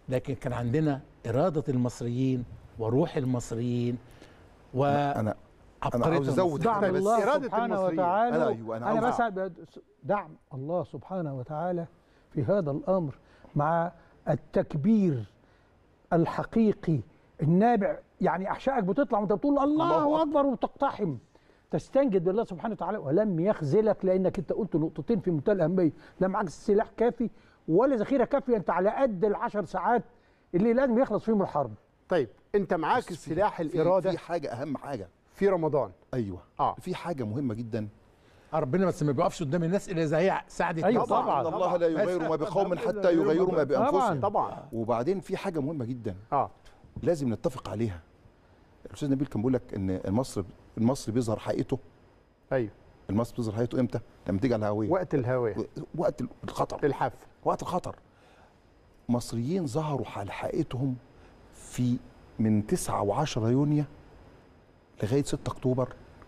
لكن كان عندنا اراده المصريين وروح المصريين و انا انا عاوز ازود دعم حاجة بس. الله إرادة سبحانه المصريين. وتعالى أنا أيوة، أنا أنا, عاوز- بس دعم الله سبحانه وتعالى في هذا الأمر مع التكبير الحقيقي النابع يعني أحشائك بتطلع وأنت بتقول الله, الله أكبر وتقتحم تستنجد بالله سبحانه وتعالى ولم يخذلك لأنك أنت قلت نقطتين في منتهى الأهمية لا معاك سلاح كافي ولا ذخيرة كافية أنت على قد العشر ساعات اللي لازم يخلص فيهم الحرب طيب انت معاك بس في- السلاح في- الاراده في حاجه اهم حاجه في رمضان ايوه اه في حاجه مهمه جدا ربنا بس ما بيقفش قدام الناس الا اذا هي ساعدت أيوة نفسها. طبعا. ان الله لا يغير ما بقوم حتى يغيروا ما بانفسهم طبعا وبعدين في حاجه مهمه جدا اه لازم نتفق عليها الاستاذ نبيل كان بيقول لك ان مصر المصري بيظهر حقيقته ايوه المصري بيظهر حقيقته امتى لما تيجي على الهويه وقت الهوية وقت الخطر الحف وقت الخطر مصريين ظهروا على حقيقتهم في من 9 و10 يونيو لغايه 6 اكتوبر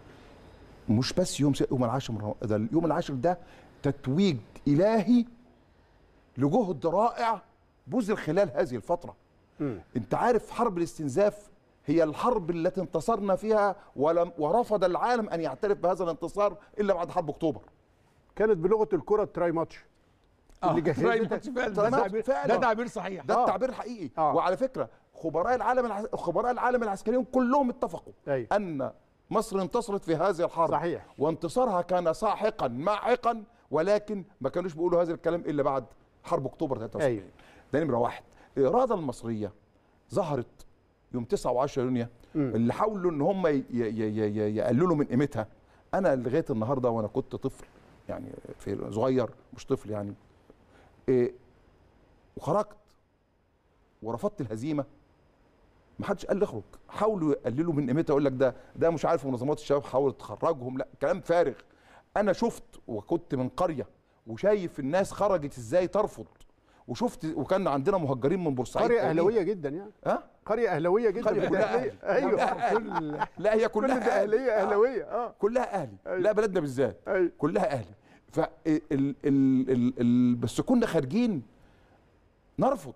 مش بس يوم س- يوم العاشر من رمضان ده اليوم العاشر ده تتويج الهي لجهد رائع بذل خلال هذه الفتره مم. انت عارف حرب الاستنزاف هي الحرب التي انتصرنا فيها ولم ورفض العالم ان يعترف بهذا الانتصار الا بعد حرب اكتوبر كانت بلغه الكره تراي ماتش اللي آه، جهزتك- رأي ماتش فعلا. ده تمام، تعبير فعلا. ده تعبير صحيح ده آه. التعبير الحقيقي آه. وعلى فكره خبراء العالم الع... خبراء العالم العسكريين كلهم اتفقوا أيوة. ان مصر انتصرت في هذه الحرب صحيح. وانتصارها كان ساحقا ماحقا ولكن ما كانوش بيقولوا هذا الكلام الا بعد حرب اكتوبر 73 أيوة. ده نمره واحد الاراده المصريه ظهرت يوم 9 و10 يونيو اللي حاولوا ان هم ي... ي... ي... ي... يقللوا من قيمتها انا لغايه النهارده وانا كنت طفل يعني في صغير مش طفل يعني إيه وخرجت ورفضت الهزيمه ما حدش قال لي اخرج حاولوا يقللوا من قيمتها يقول لك ده ده مش عارف منظمات الشباب حاولت تخرجهم لا كلام فارغ انا شفت وكنت من قريه وشايف الناس خرجت ازاي ترفض وشفت وكان عندنا مهجرين من بورسعيد قريه تانيين. اهلاويه جدا يعني ها قريه اهلاويه جدا قرية كلها أهلية. ايوه كل لا هي كل كلها ده أهلي. اهليه آه. اهلاويه اه كلها اهلي أيوة. لا بلدنا بالذات ايوه كلها اهلي ف ال ال ال ال بس كنا خارجين نرفض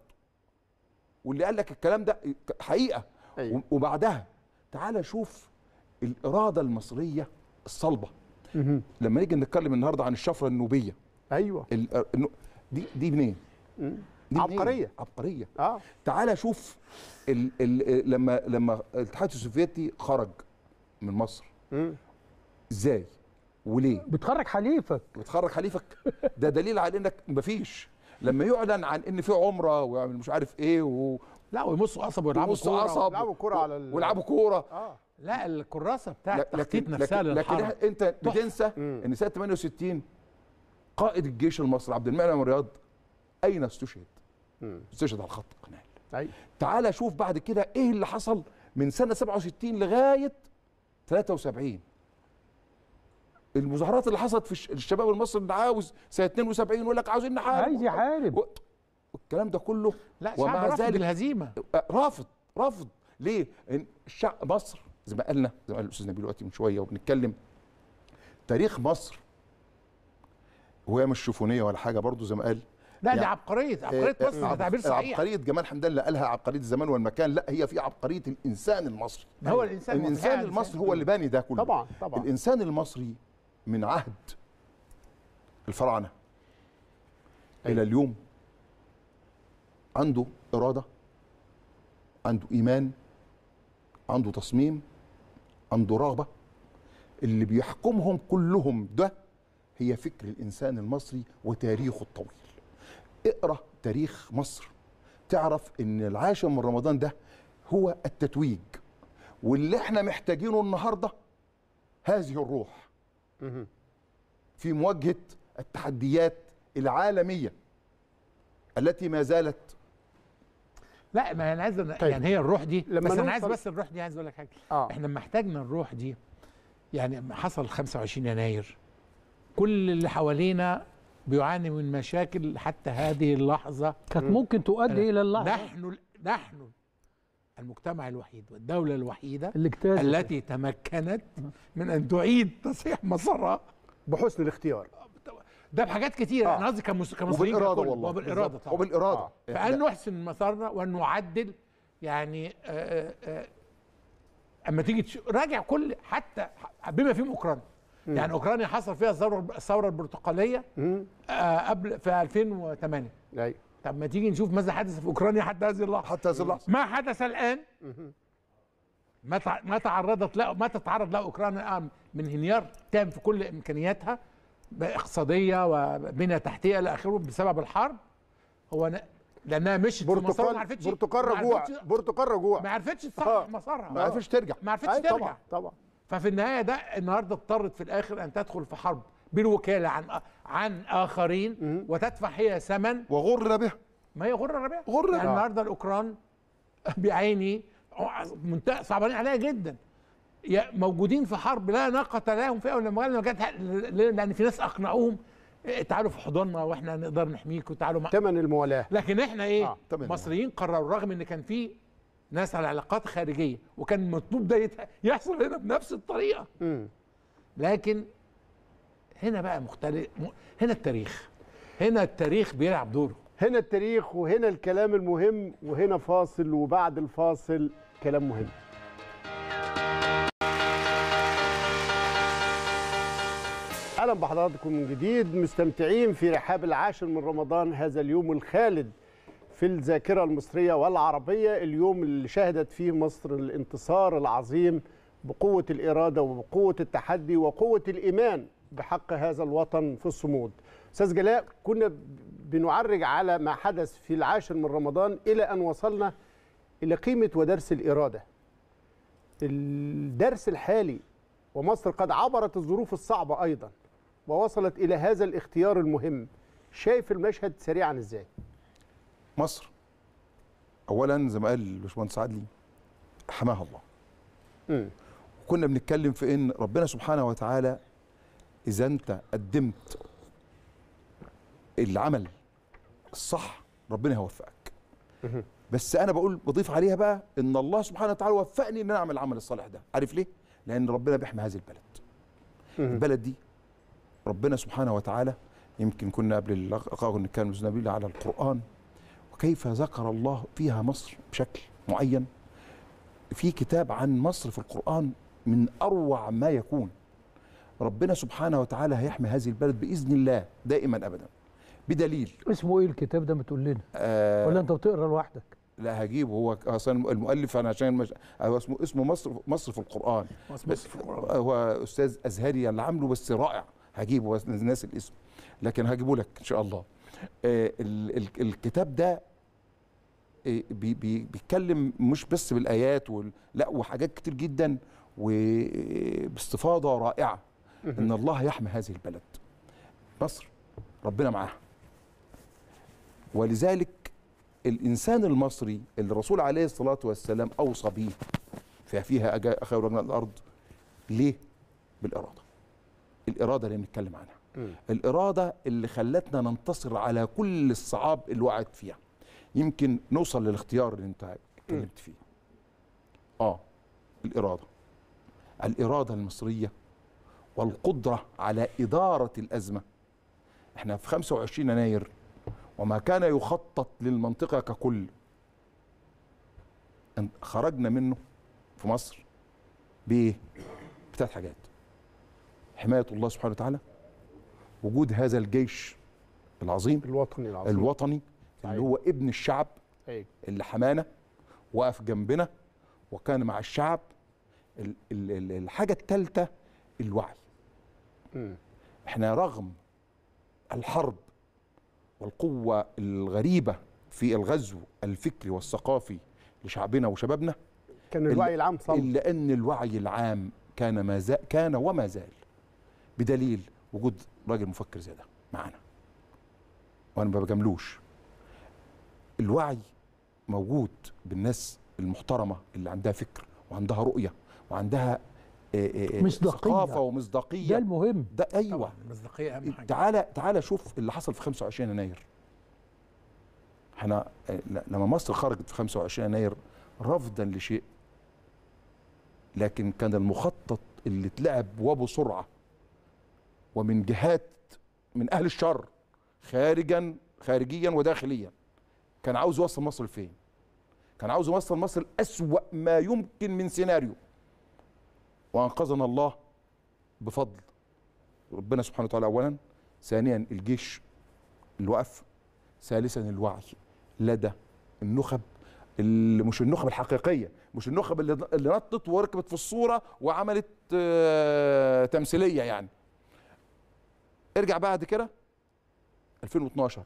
واللي قال لك الكلام ده حقيقه أيوة. وبعدها تعال شوف الاراده المصريه الصلبه مهم. لما نيجي نتكلم النهارده عن الشفره النوبيه ايوه ال- النو- دي دي منين؟ مم. دي منين؟ عبقرية. عبقريه اه تعال شوف ال ال لما لما الاتحاد السوفيتي خرج من مصر مم. ازاي وليه؟ بتخرج حليفك بتخرج حليفك ده دليل على انك مفيش لما يعلن عن ان في عمره ويعمل مش عارف ايه و... لا ويمصوا قصب ويلعبوا ويمصوا كوره قصب يلعبوا كرة على ال- ويلعبوا كوره اه لا الكراسه بتاعت لكن التخطيط نفسها لكن, لكن للحرب انت بتنسى مم. ان سنه 68 قائد الجيش المصري عبد المنعم رياض اين استشهد؟ مم. استشهد على خط القناه ايوه تعال شوف بعد كده ايه اللي حصل من سنه 67 لغايه 73 المظاهرات اللي حصلت في الش- الشباب المصري اللي عاوز سنه 72 يقول لك عاوزين نحارب عايز يحارب و- والكلام ده كله لا ومع شعب رافض ذلك- الهزيمه آه، رافض رافض ليه؟ إن الشعب مصر زي ما قالنا زي ما قال الاستاذ نبيل دلوقتي من شويه وبنتكلم تاريخ مصر وهي مش شوفونيه ولا حاجه برضو زي ما قال لا دي يعني- عبقريه عبقريه آه، مصر ده عب- تعبير صحيح عبقريه جمال حمدان لا قالها عبقريه الزمان والمكان لا هي في عبقريه الانسان المصري ما هو الانسان الانسان وفعلا المصري هو اللي باني ده كله طبعا طبعا الانسان المصري من عهد الفراعنه الى اليوم عنده اراده عنده ايمان عنده تصميم عنده رغبه اللي بيحكمهم كلهم ده هي فكر الانسان المصري وتاريخه الطويل اقرا تاريخ مصر تعرف ان العاشر من رمضان ده هو التتويج واللي احنا محتاجينه النهارده هذه الروح مهم. في مواجهه التحديات العالميه التي ما زالت لا ما انا عايز طيب. يعني هي الروح دي لما بس انا عايز نوصل- بس الروح دي عايز اقول لك حاجه اه احنا لما احتاجنا الروح دي يعني لما حصل 25 يناير كل اللي حوالينا بيعاني من مشاكل حتى هذه اللحظه كانت ممكن تؤدي الى اللحظه نحن نحن المجتمع الوحيد والدوله الوحيده اللي اجتازت التي تمكنت من ان تعيد تصحيح مسارها بحسن الاختيار ده بحاجات كتير آه. انا قصدي كمس- كمصريين وبالاراده ككل. والله وبالاراده بالظبط. طبعا وبالاراده آه. فان نحسن مسارنا وان نعدل يعني آه، آه، آه، اما تيجي تشوف راجع كل حتى بما فيهم اوكرانيا يعني اوكرانيا حصل فيها الثوره الثوره البرتقاليه آه، قبل في 2008 أيوة. طب ما تيجي نشوف ماذا حدث في اوكرانيا حتى هذه اللحظه حتى هذه اللحظه ما حدث الان ما تع- ما تعرضت له ما تتعرض له اوكرانيا الان من انهيار تام في كل امكانياتها اقتصاديه وبنيه تحتيه الى اخره بسبب الحرب هو ن... لانها مشت في مسار ما برتقال عرفتش برتقال ما رجوع عرفتش- برتقال رجوع ما عرفتش آه. تصحح مسارها ما عرفتش ترجع ما عرفتش أي ترجع طبعا طبعا ففي النهايه ده النهارده اضطرت في الاخر ان تدخل في حرب بالوكاله عن عن اخرين وتدفع هي ثمن وغر به ما هي غره ربيع غرة. يعني آه. النهارده الاوكران بعيني منتهى صعبانين عليها جدا يا- موجودين في حرب لا ناقه لهم فيها ولا مغالبا جت لان في ناس اقنعوهم إيه، تعالوا في حضننا واحنا نقدر نحميكم تعالوا مع... ثمن الموالاه لكن احنا ايه آه، تمام. مصريين قرروا رغم ان كان في ناس على علاقات خارجيه وكان مطلوب ده يت- يحصل هنا بنفس الطريقه مم. لكن هنا بقى مختلف م- هنا التاريخ هنا التاريخ بيلعب دوره هنا التاريخ وهنا الكلام المهم وهنا فاصل وبعد الفاصل كلام مهم اهلا بحضراتكم من جديد مستمتعين في رحاب العاشر من رمضان هذا اليوم الخالد في الذاكره المصريه والعربيه اليوم اللي شهدت فيه مصر الانتصار العظيم بقوه الاراده وبقوه التحدي وقوه الايمان بحق هذا الوطن في الصمود استاذ جلاء كنا بنعرج على ما حدث في العاشر من رمضان الى ان وصلنا الى قيمه ودرس الاراده الدرس الحالي ومصر قد عبرت الظروف الصعبه ايضا ووصلت الى هذا الاختيار المهم شايف المشهد سريعا ازاي مصر اولا زي ما قال الباشمهندس عدلي حماها الله مم. كنا بنتكلم في ان ربنا سبحانه وتعالى اذا انت قدمت العمل الصح ربنا هيوفقك بس انا بقول بضيف عليها بقى ان الله سبحانه وتعالى وفقني ان انا اعمل العمل الصالح ده عارف ليه لان ربنا بيحمي هذه البلد البلد دي ربنا سبحانه وتعالى يمكن كنا قبل اللقاء نتكلم مع نبيل على القران وكيف ذكر الله فيها مصر بشكل معين في كتاب عن مصر في القرآن من أروع ما يكون ربنا سبحانه وتعالى هيحمي هذه البلد بإذن الله دائما أبدا بدليل اسمه ايه الكتاب ده ما تقول لنا آه ولا انت بتقرا لوحدك لا هجيبه هو اصلا المؤلف انا عشان مش هو اسمه اسمه مصر مصر في القرآن بس هو استاذ ازهري اللي عامله بس رائع هجيبه بس ناس الاسم لكن هجيبه لك ان شاء الله آه ال ال الكتاب ده آه، بي بي بيتكلم مش بس بالايات وال لا وحاجات كتير جدا وباستفاضه رائعه ان الله يحمي هذه البلد مصر ربنا معاها ولذلك الانسان المصري اللي الرسول عليه الصلاه والسلام اوصى به ففيها أجا- خير رجل الارض ليه بالاراده الاراده اللي بنتكلم عنها الاراده اللي خلتنا ننتصر على كل الصعاب اللي وقعت فيها يمكن نوصل للاختيار اللي انت اتكلمت فيه اه الاراده الاراده المصريه والقدره على اداره الازمه احنا في 25 يناير وما كان يخطط للمنطقه ككل أن خرجنا منه في مصر بايه؟ بثلاث حاجات حمايه الله سبحانه وتعالى وجود هذا الجيش العظيم الوطني العظيم الوطني اللي هو ابن الشعب أيوة. اللي حمانا وقف جنبنا وكان مع الشعب ال- ال- ال- الحاجة الثالثة الوعي مم. احنا رغم الحرب والقوة الغريبة في الغزو الفكري والثقافي لشعبنا وشبابنا كان الوعي العام صلب إلا أن الوعي العام كان ما زال كان وما زال بدليل وجود راجل مفكر زي ده معانا وأنا ما بجاملوش الوعي موجود بالناس المحترمة اللي عندها فكر وعندها رؤية وعندها آه، آه، آه، مصداقية. ثقافة ومصداقية ده المهم ده أيوه طبعا المصداقيه اهم حاجه تعالى تعالى شوف اللي حصل في 25 يناير احنا آه، ل- لما مصر خرجت في 25 يناير رفضا لشيء لكن كان المخطط اللي اتلعب وبسرعه ومن جهات من اهل الشر خارجا خارجيا وداخليا كان عاوز يوصل مصر لفين كان عاوز يوصل مصر لأسوأ ما يمكن من سيناريو وانقذنا الله بفضل ربنا سبحانه وتعالى اولا ثانيا الجيش اللي وقف ثالثا الوعي لدى النخب اللي مش النخب الحقيقيه مش النخب اللي اللي نطت وركبت في الصوره وعملت آه، تمثيليه يعني ارجع بعد كده 2012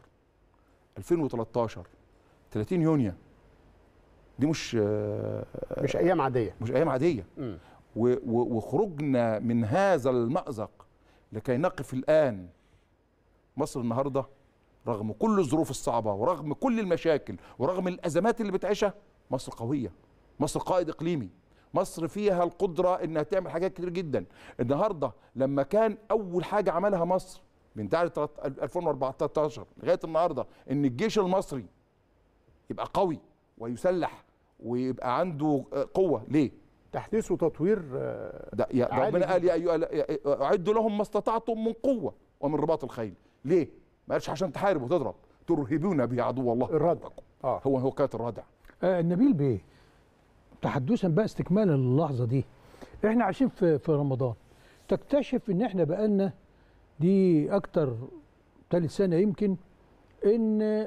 2013 30 يونيو دي مش آه، مش ايام عاديه مش ايام عاديه مم. و- و- وخروجنا من هذا المأزق لكي نقف الآن مصر النهاردة رغم كل الظروف الصعبة ورغم كل المشاكل ورغم الأزمات اللي بتعيشها مصر قوية مصر قائد إقليمي مصر فيها القدرة إنها تعمل حاجات كتير جدا النهاردة لما كان أول حاجة عملها مصر من تعالى 2014 لغاية النهاردة إن الجيش المصري يبقى قوي ويسلح ويبقى عنده آه، قوة ليه؟ تحديث وتطوير آه، ده يا عالي ربنا قال جداً. يا ايها ال- اعدوا لهم ما استطعتم من قوه ومن رباط الخيل ليه ما قالش عشان تحارب وتضرب ترهبون به عدو الله الردع اه هو هو كانت الردع آه نبيل بيه تحدثا بقى استكمالا للحظه دي احنا عايشين في في رمضان تكتشف ان احنا بقالنا دي اكتر ثالث سنه يمكن ان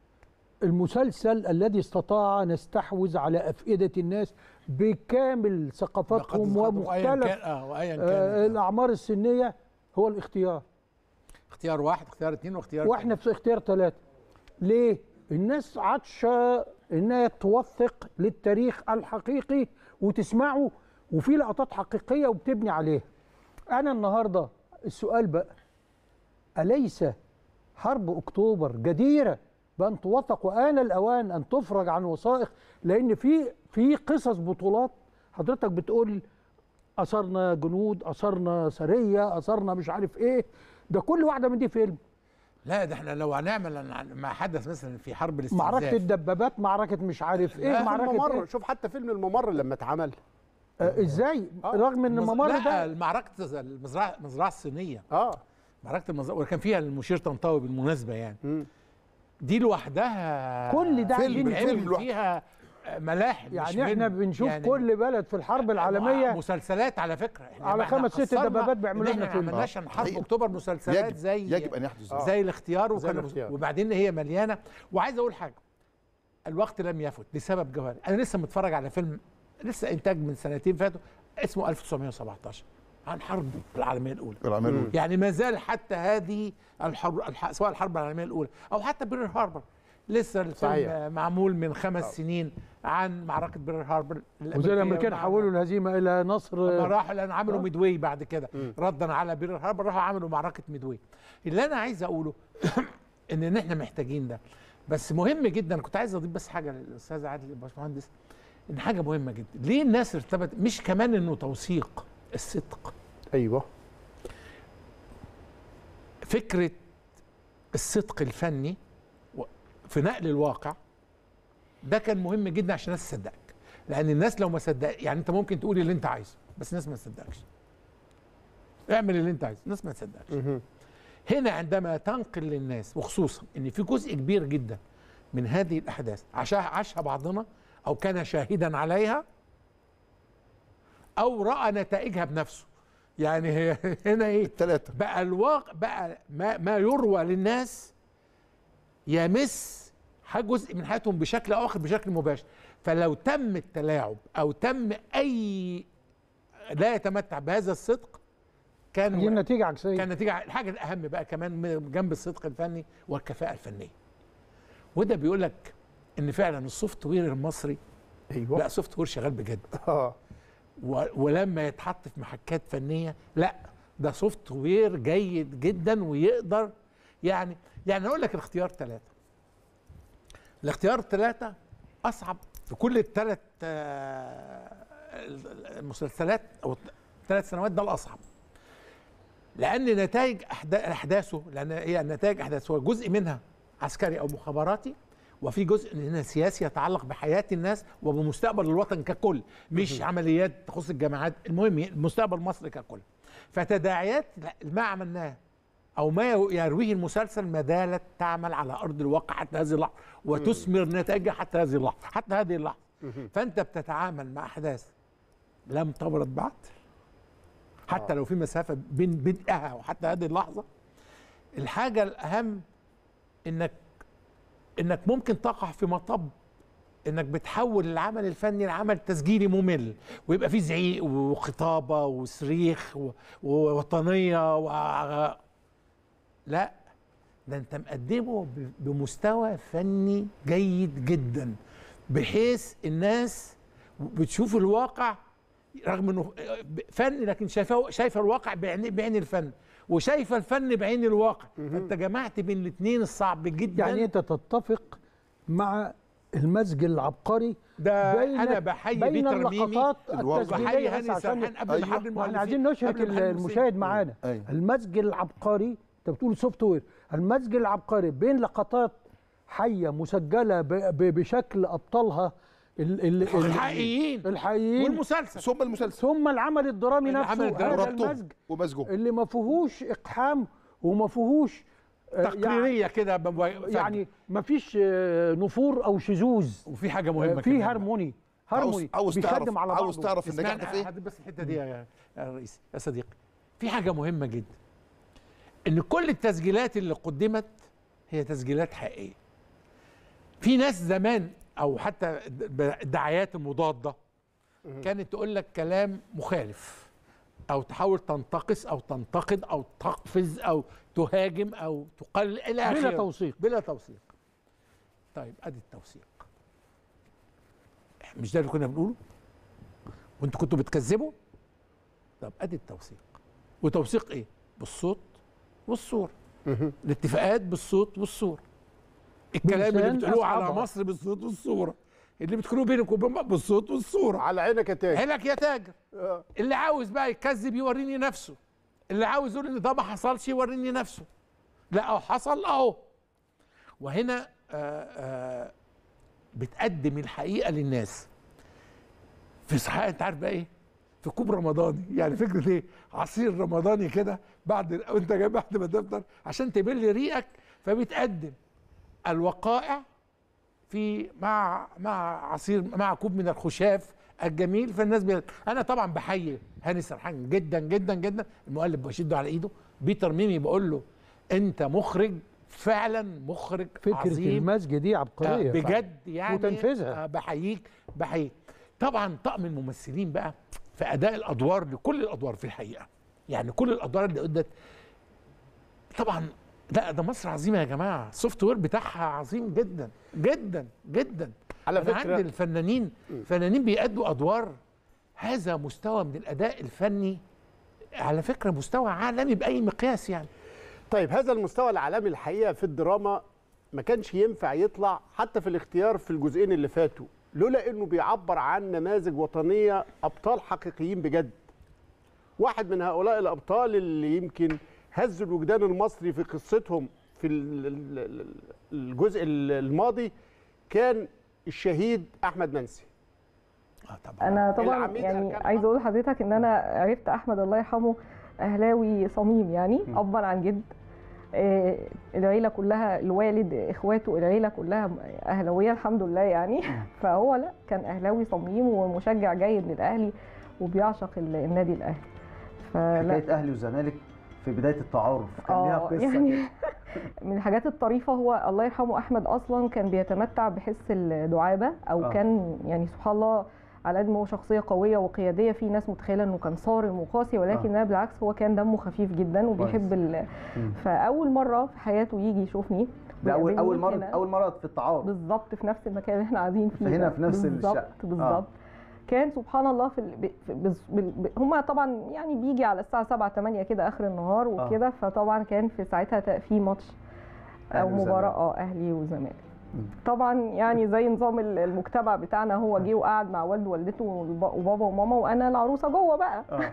المسلسل الذي استطاع ان يستحوذ على افئده الناس بكامل ثقافاتهم وأيا ومختلف كان اه وايا كان آه آه. الاعمار السنيه هو الاختيار اختيار واحد اختيار اثنين واختيار واحنا في اختيار ثلاثة ليه؟ الناس عطشة انها توثق للتاريخ الحقيقي وتسمعه وفي لقطات حقيقية وبتبني عليها انا النهاردة السؤال بقى أليس حرب أكتوبر جديرة بأن توثق وآن الأوان أن تفرج عن وثائق لأن في في قصص بطولات حضرتك بتقول أثرنا جنود أثرنا سرية أثرنا مش عارف إيه ده كل واحدة من دي فيلم لا ده احنا لو هنعمل عن- ما حدث مثلا في حرب الاستنزاف معركة الدبابات معركة مش عارف ايه لا، معركة الممر إيه؟ شوف حتى فيلم الممر لما اتعمل آه ازاي آه. رغم ان المز- الممر لا ده معركه المزرعه المزرعه الصينيه اه معركه المزرعه وكان فيها المشير طنطاوي بالمناسبه يعني مم. دي لوحدها كل ده فيلم عايزين عمل فيلم لوحده. فيها ملاحم مش يعني احنا فيلم. بنشوف يعني كل بلد في الحرب العالمية مسلسلات على فكره احنا على ما احنا خمس ست قصرنا دبابات بيعملوا إن لنا احنا ما فيلم. عملناش عن حرب حقيقة. اكتوبر مسلسلات يجب زي يجب ان يحدث ذلك. زي الاختيار زي وكان الاختيار. وبعدين هي مليانه وعايز اقول حاجه الوقت لم يفت لسبب جوهري انا لسه متفرج على فيلم لسه انتاج من سنتين فاتوا اسمه 1917 عن حرب العالميه الاولى العمل يعني ما زال حتى هذه الحرب الح- سواء الحرب العالميه الاولى او حتى بيرل هاربر لسه الفيلم صحيح. آه، معمول من خمس سنين عن معركه بيرل هاربر وزي الامريكان مع- حولوا الهزيمة الى نصر لما راحوا لان عملوا آه. ميدواي بعد كده ردا على بيرل هاربر راحوا عملوا معركه ميدواي اللي انا عايز اقوله ان ان احنا محتاجين ده بس مهم جدا كنت عايز اضيف بس حاجه للاستاذ عادل الباشمهندس ان حاجه مهمه جدا ليه الناس ارتبط مش كمان انه توثيق الصدق ايوه فكره الصدق الفني و- في نقل الواقع ده كان مهم جدا عشان الناس تصدقك لان الناس لو ما صدق يعني انت ممكن تقول اللي انت عايزه بس الناس ما تصدقكش اعمل اللي انت عايزه الناس ما تصدقكش مهم. هنا عندما تنقل للناس وخصوصا ان في جزء كبير جدا من هذه الاحداث عاشها عاشها بعضنا او كان شاهدا عليها او راى نتائجها بنفسه يعني هي هنا ايه الثلاثه بقى الواقع بقى ما, ما يروى للناس يمس ح- جزء من حياتهم بشكل او اخر بشكل مباشر فلو تم التلاعب او تم اي لا يتمتع بهذا الصدق دي كان النتيجة عكسية كان نتيجه الحاجه الاهم بقى كمان من جنب الصدق الفني والكفاءه الفنيه وده بيقول لك ان فعلا السوفت وير المصري ايوه لا سوفت وير شغال بجد اه و- ولما يتحط في محكات فنيه لا ده سوفت وير جيد جدا ويقدر يعني يعني اقول لك الاختيار ثلاثه الاختيار ثلاثه اصعب في كل الثلاث المسلسلات او الثلاث سنوات ده الاصعب لان نتائج أحدا- احداثه لان هي نتائج احداثه هو جزء منها عسكري او مخابراتي وفي جزء منها سياسي يتعلق بحياه الناس وبمستقبل الوطن ككل مش عمليات تخص الجامعات المهم مستقبل مصر ككل فتداعيات ما عملناه او ما يرويه المسلسل ما زالت تعمل على ارض الواقع حتى هذه اللحظه وتثمر نتائجها حتى هذه اللحظه حتى هذه اللحظه فانت بتتعامل مع احداث لم تبرد بعد حتى لو في مسافه بين بدءها وحتى هذه اللحظه الحاجه الاهم انك انك ممكن تقع في مطب انك بتحول العمل الفني لعمل تسجيلي ممل ويبقى فيه زعيق وخطابه وصريخ و- ووطنيه و... لا ده انت مقدمه ب- بمستوى فني جيد جدا بحيث الناس بتشوف الواقع رغم انه فن لكن شايفه شايفه الواقع بعين بعين الفن وشايفه الفن بعين الواقع فانت جمعت بين الاثنين الصعب جدا يعني انت تتفق مع المزج العبقري ده بين انا بحيي بين بيتر ميمي اللقطات الواقع. التسجيليه بحيي بس هاني عشان سرحان قبل أيوة. ما حد احنا المؤلفين عايزين نشرك قبل ما حد المشاهد معانا أيوة. المزج العبقري انت بتقول سوفت وير المزج العبقري بين لقطات حيه مسجله ب- ب- بشكل ابطالها ال- ال- ال- الحقيقيين الحقيقيين والمسلسل ثم المسلسل ثم العمل الدرامي العمل نفسه الدرامي. هذا وربطه المزج ومزجه اللي ما فيهوش اقحام وما فيهوش آه، يعني- تقريريه كده بمو- يعني ما فيش آه، نفور او شذوذ وفي حاجه آه، مهمه في كمان. هارموني عاوز هارموني عاوز تعرف بيخدم على عاوز بعضه. تعرف النجاح اسمعني ده فين هات بس الحته دي يا يا رئيس يا صديقي في حاجه مهمه جدا ان كل التسجيلات اللي قدمت هي تسجيلات حقيقيه في ناس زمان او حتى الدعايات المضاده كانت تقول لك كلام مخالف او تحاول تنتقص او تنتقد او تقفز او تهاجم او تقلل الى بلا اخره توثيق. بلا توثيق طيب ادي التوثيق مش ده اللي كنا بنقوله وانتوا كنتوا بتكذبوا طب ادي التوثيق وتوثيق ايه بالصوت والصوره الاتفاقات بالصوت والصوره الكلام اللي بلسان بتقولوه على أصحابها. مصر بالصوت والصوره اللي بتقولوه بينكم وبين بعض بالصوت والصوره على عينك يا تاج هلك يا تاجر آه. اللي عاوز بقى يكذب يوريني نفسه اللي عاوز يقول ان ده ما حصلش يوريني نفسه لا أهو حصل اهو وهنا آآ آآ بتقدم الحقيقه للناس في صحيح انت عارف بقى ايه في كوب رمضاني يعني فكره ايه عصير رمضاني كده بعد وانت جاي بعد ما تفطر عشان تبل ريقك فبتقدم الوقائع في مع مع عصير مع كوب من الخشاف الجميل فالناس بي... انا طبعا بحيي هاني سرحان جدا جدا جدا المؤلف بشده على ايده بيتر ميمي بقول له انت مخرج فعلا مخرج فكره عظيم المزج دي آه، عبقريه بجد يعني وتنفيذها. آه، بحييك بحييك طبعا طقم الممثلين بقى في اداء الادوار لكل الادوار في الحقيقه يعني كل الادوار اللي ادت طبعا لا ده مصر عظيمه يا جماعه السوفت وير بتاعها عظيم جدا جدا جدا على أنا فكرة- عندي الفنانين فنانين بيأدوا ادوار هذا مستوى من الاداء الفني على فكره مستوى عالمي باي مقياس يعني طيب هذا المستوى العالمي الحقيقه في الدراما ما كانش ينفع يطلع حتى في الاختيار في الجزئين اللي فاتوا لولا انه بيعبر عن نماذج وطنيه ابطال حقيقيين بجد واحد من هؤلاء الابطال اللي يمكن هزوا الوجدان المصري في قصتهم في ال- ال- ال- الجزء الماضي كان الشهيد احمد منسي اه طبعا انا طبعا العميد يعني أركان عايزه اقول لحضرتك ان انا عرفت احمد الله يرحمه اهلاوي صميم يعني ابا عن جد آه، العيله كلها الوالد اخواته العيله كلها اهلاويه الحمد لله يعني فهو لا كان اهلاوي صميم ومشجع جيد للاهلي وبيعشق ال- النادي الاهلي فلا حكايه اهلي وزمالك في بدايه التعارف كان ليها اه قصه يعني كده. من الحاجات الطريفه هو الله يرحمه احمد اصلا كان بيتمتع بحس الدعابه او آه. آه. كان يعني سبحان الله على قد ما هو شخصيه قويه وقياديه في ناس متخيله انه كان صارم وقاسي ولكن آه. لا بالعكس هو كان دمه خفيف جدا وبيحب ال... مم. فاول مره في حياته يجي يشوفني ده اول ويقابلني اول مره هنا. اول مره في التعارف بالظبط في نفس المكان اللي احنا قاعدين فيه فهنا ده. في نفس بالظبط الشقة. بالظبط آه. آه. كان سبحان الله في ال... ب... بز... بال... ب... هما طبعا يعني بيجي على الساعه 7 8 كده اخر النهار وكده فطبعا كان في ساعتها ت- في ماتش او أهلي مباراه وزمالك. اه اهلي وزمالك طبعا يعني زي نظام ال- المجتمع بتاعنا هو جه وقعد مع والده ووالدته وب- وبابا وماما وانا العروسه جوه بقى اه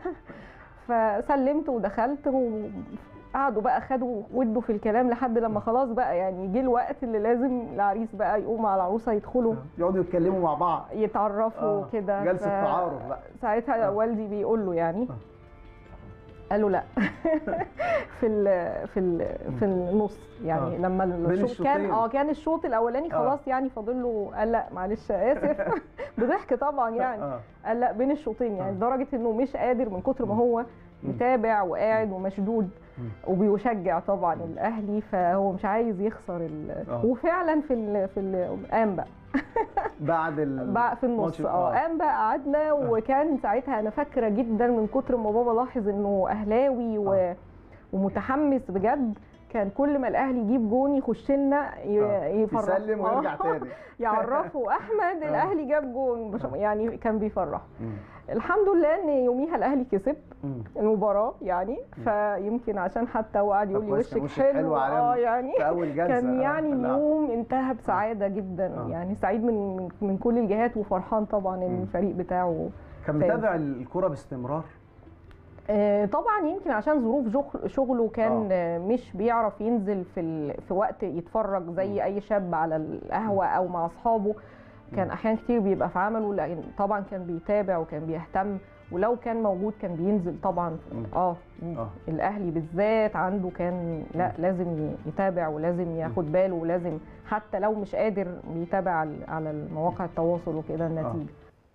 فسلمت ودخلت وقعدوا بقى خدوا ودوا في الكلام لحد لما خلاص بقى يعني جه الوقت اللي لازم العريس بقى يقوم مع العروسه يدخلوا يقعدوا يتكلموا مع بعض يتعرفوا آه. كده جلسة تعارف بقى. ساعتها آه. والدي بيقول له يعني قالوا لا في ال في ال في النص يعني آه. لما بين الشوط كان الشوطين. اه كان الشوط الاولاني آه. خلاص يعني فاضل له قال لا معلش اسف بضحك طبعا يعني آه. قال لا بين الشوطين يعني آه. لدرجه انه مش قادر من كتر ما هو متابع وقاعد ومشدود وبيشجع طبعا الاهلي فهو مش عايز يخسر ال... آه. وفعلا في ال... في ال... قام بقى بعد ال بقى في النص ماتش- اه قام بقى قعدنا وكان ساعتها انا فاكره جدا من كتر ما بابا لاحظ انه اهلاوي و... آه. ومتحمس بجد كان كل ما الاهلي يجيب جون يخش لنا آه. ي... يفرح يسلم ويرجع تاني يعرفوا احمد آه. الاهلي جاب جون مش- يعني كان بيفرح مم. الحمد لله ان يوميها الاهلي كسب مم. المباراه يعني فيمكن عشان حتى هو قعد يقول لي طب كويس، كان وشك وشك حلو حلو على- اه يعني في اول جلسه كان آه. يعني لا. اليوم انتهى بسعاده جدا آه. يعني سعيد من من- من كل الجهات وفرحان طبعا ان مم. الفريق بتاعه كان فاز. متابع الكرة باستمرار آه، طبعا يمكن عشان ظروف جخ- شغله كان آه، مش بيعرف ينزل في ال... في وقت يتفرج زي اي شاب على القهوه او مع اصحابه كان احيان كتير بيبقى في عمله لكن طبعا كان بيتابع وكان بيهتم ولو كان موجود كان بينزل طبعا اه آه. الاهلي بالذات عنده كان لا لازم ي- يتابع ولازم ياخد باله ولازم حتى لو مش قادر بيتابع على- على مواقع التواصل وكده النتيجه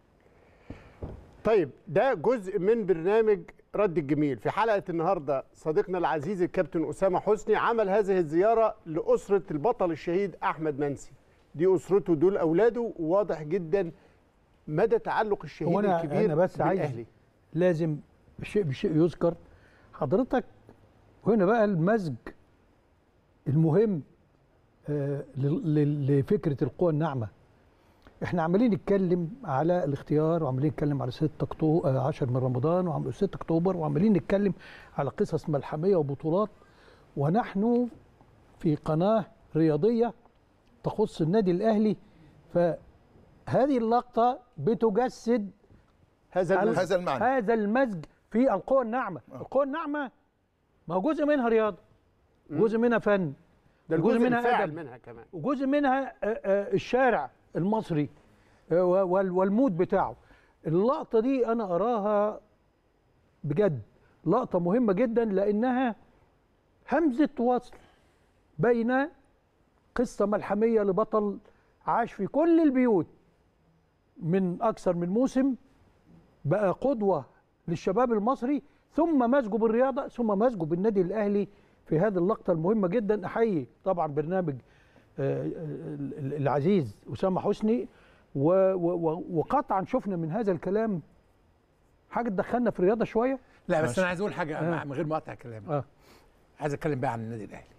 طيب ده جزء من برنامج رد الجميل في حلقة النهاردة صديقنا العزيز الكابتن أسامة حسني عمل هذه الزيارة لأسرة البطل الشهيد أحمد منسي دي أسرته دول أولاده وواضح جدا مدى تعلق الشهيد هو أنا- الكبير أنا بس عايز- بالأهلي لازم شيء بشيء يذكر حضرتك وهنا بقى المزج المهم آه، ل- ل- لفكره القوى الناعمه احنا عمالين نتكلم على الاختيار وعمالين نتكلم على 6 اكتوبر 10 من رمضان وعم 6 اكتوبر وعمالين نتكلم على قصص ملحميه وبطولات ونحن في قناه رياضيه تخص النادي الاهلي فهذه اللقطه بتجسد هذا ال- المزج. هذا المعنى هذا المزج في القوى الناعمه القوى الناعمه ما هو جزء منها رياضه جزء منها فن ده جزء الجزء منها الفاعل أدب. منها كمان وجزء منها آه، آه، الشارع المصري آه، وال- والمود بتاعه اللقطه دي انا اراها بجد لقطه مهمه جدا لانها همزه وصل بين قصه ملحميه لبطل عاش في كل البيوت من اكثر من موسم بقى قدوه للشباب المصري ثم مزجه بالرياضه ثم مزجه بالنادي الاهلي في هذه اللقطه المهمه جدا احيي طبعا برنامج آه، ال- العزيز اسامه حسني و- و- و- وقطعا شفنا من هذا الكلام حاجه تدخلنا في الرياضه شويه لا بس ماشي. انا عايز اقول حاجه آه. مع- من غير ما اقطع كلامك اه عايز اتكلم بقى عن النادي الاهلي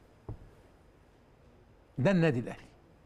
ده النادي الاهلي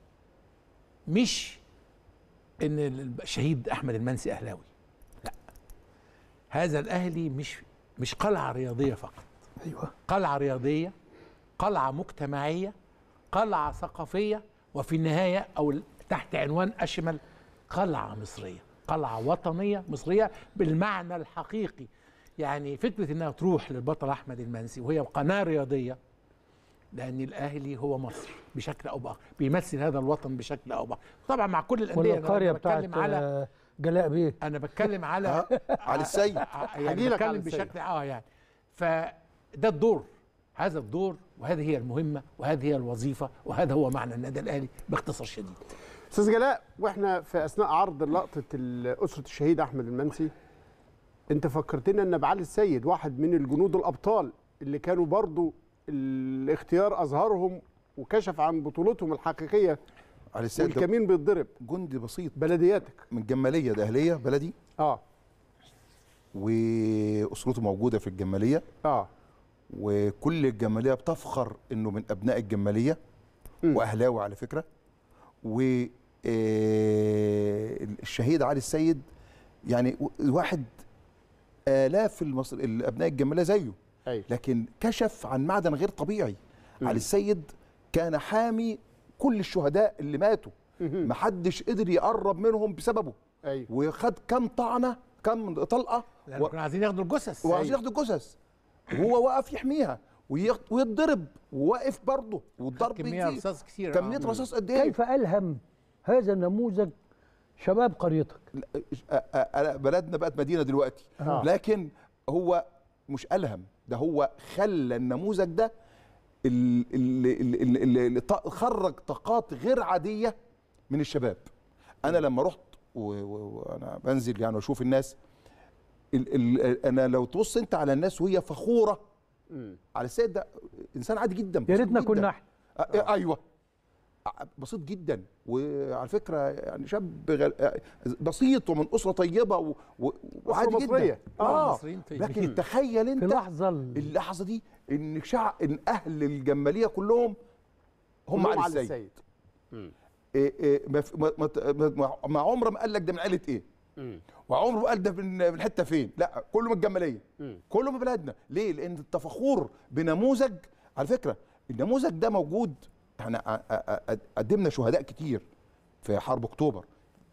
مش ان الشهيد احمد المنسي اهلاوي لا هذا الاهلي مش مش قلعه رياضيه فقط ايوه قلعه رياضيه قلعه مجتمعيه قلعه ثقافيه وفي النهايه او تحت عنوان اشمل قلعه مصريه قلعه وطنيه مصريه بالمعنى الحقيقي يعني فكره انها تروح للبطل احمد المنسي وهي قناه رياضيه لان الاهلي هو مصر بشكل او باخر بيمثل هذا الوطن بشكل او باخر طبعا مع كل الانديه ولا أنا القريه بتكلم بتاعت على آه، جلاء بيه انا بتكلم على علي السيد يعني هجيلك على بتكلم السيد. بشكل اه يعني فده الدور هذا الدور وهذه هي المهمه وهذه هي الوظيفه وهذا هو معنى النادي الاهلي باختصار شديد استاذ جلاء واحنا في اثناء عرض لقطه ال- اسره الشهيد احمد المنسي انت فكرتنا ان بعلي السيد واحد من الجنود الابطال اللي كانوا برضو الاختيار اظهرهم وكشف عن بطولتهم الحقيقيه علي السيد ده والكمين بيتضرب جندي بسيط بلدياتك من جماليه ده اهليه بلدي اه واسرته موجوده في الجماليه اه وكل الجماليه بتفخر انه من ابناء الجماليه مم. واهلاوي على فكره و آه، الشهيد علي السيد يعني واحد الاف المصر الابناء الجماليه زيه ايوه لكن كشف عن معدن غير طبيعي مم. علي السيد كان حامي كل الشهداء اللي ماتوا مهم. محدش قدر يقرب منهم بسببه ايوه وخد كم طعنه كم طلقه لان و- كانوا عايزين ياخدوا الجثث وعايز ياخد الجثث وهو واقف يحميها ويخ- ويتضرب وواقف برضه والضرب كميه بيزيد. رصاص كتير كميه آه. رصاص قد ايه؟ كيف الهم هذا النموذج شباب قريتك لا، أ- أ- أ- بلدنا بقت مدينه دلوقتي آه. لكن هو مش الهم ده هو خلى النموذج ده اللي, اللي, اللي, اللي ط- خرج طاقات غير عاديه من الشباب انا لما رحت و- و- وانا بنزل يعني واشوف الناس ال ال انا لو تبص انت على الناس وهي فخوره على السيد ده انسان عادي جدا يا بسيط ريتنا جداً. كنا احنا آه. ايوه ع- بسيط جدا وعلى فكره يعني شاب غل... آه، بسيط ومن اسره طيبه و... و... وعادي مصرية. جدا آه، اه مصريين طيبين. لكن تخيل في انت اللحظه ال- اللحظه دي ان شعب ان اهل الجماليه كلهم هم كلهم علي السيد إيه إيه ما في- ما- ما- ما ما عمره ما قال لك ده من عيله ايه وعمره ما قال ده من من حته فين لا كله من الجماليه كله من بلادنا ليه لان التفخور بنموذج على فكره النموذج ده موجود احنا ا- ا- ا- قدمنا شهداء كتير في حرب اكتوبر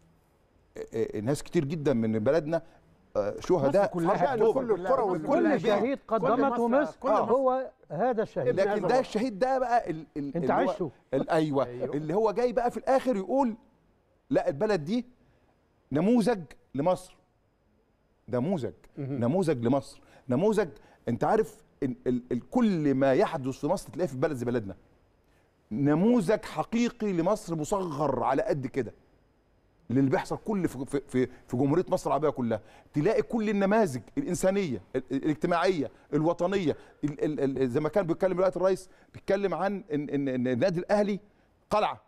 إيه إيه ناس كتير جدا من بلدنا آه، شهداء في كلها حرب كل اكتوبر القرى كل والكل شهيد قدمته مصر- مصر كل آه. مصر. هو هذا الشهيد لكن ده الشهيد ده بقى ال ال انت اللي هو- عشته ال- ايوه اللي هو جاي بقى في الاخر يقول لا البلد دي نموذج لمصر نموذج نموذج لمصر نموذج انت عارف ال ال ال كل ما يحدث في مصر تلاقيه في بلد زي بلدنا نموذج حقيقي لمصر مصغر على قد كده للي بيحصل كل في, في, في, في جمهوريه مصر العربيه كلها تلاقي كل النماذج الانسانيه ال- ال- الاجتماعيه الوطنيه ال ال ال زي ما كان بيتكلم دلوقتي الرئيس بيتكلم عن ان ان ان النادي الاهلي قلعه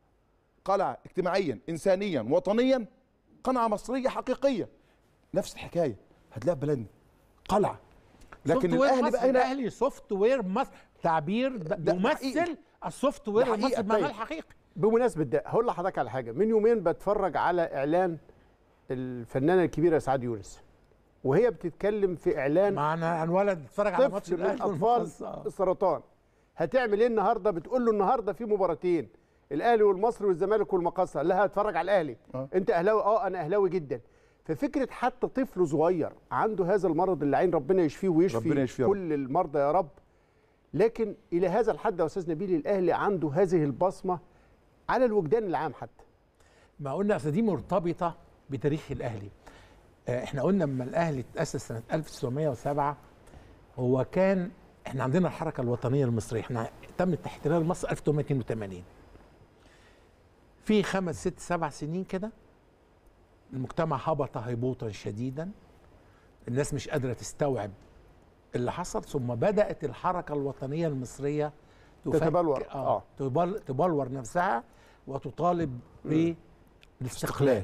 قلعه اجتماعيا انسانيا وطنيا قلعه مصريه حقيقيه نفس الحكايه هتلاقيها في بلدنا قلعه لكن سوفت وير الاهلي مصر بقى هنا الاهلي سوفت وير مصر تعبير ده ده يمثل حقيقي. السوفت وير ده حقيقة، المصري بمعناه طيب. الحقيقي بمناسبه ده هقول لحضرتك على حاجه من يومين بتفرج على اعلان الفنانه الكبيره سعاد يونس وهي بتتكلم في اعلان معنا انولد اتفرج على ماتش طفل من الاهلي اطفال والمقص. آه. السرطان هتعمل ايه النهارده بتقول له النهارده في مباراتين الاهلي والمصري والزمالك والمقصه قال لها هتفرج على الاهلي آه. انت اهلاوي اه انا اهلاوي جدا ففكره حتى طفل صغير عنده هذا المرض اللي عين ربنا يشفيه ويشفي ربنا يشفيه يا رب. كل المرضى يا رب لكن الى هذا الحد يا استاذ نبيل الاهلي عنده هذه البصمه على الوجدان العام حتى ما قلنا اصل دي مرتبطه بتاريخ الاهلي آه، احنا قلنا لما الاهلي اتاسس سنه 1907 هو كان احنا عندنا الحركه الوطنيه المصريه احنا تم احتلال مصر 1882 في خمس ست سبع سنين كده المجتمع هبط هبوطا شديدا الناس مش قادره تستوعب اللي حصل ثم بدات الحركه الوطنيه المصريه تفك- تتبلور. اه, آه. تبل تبلور نفسها وتطالب بالاستقلال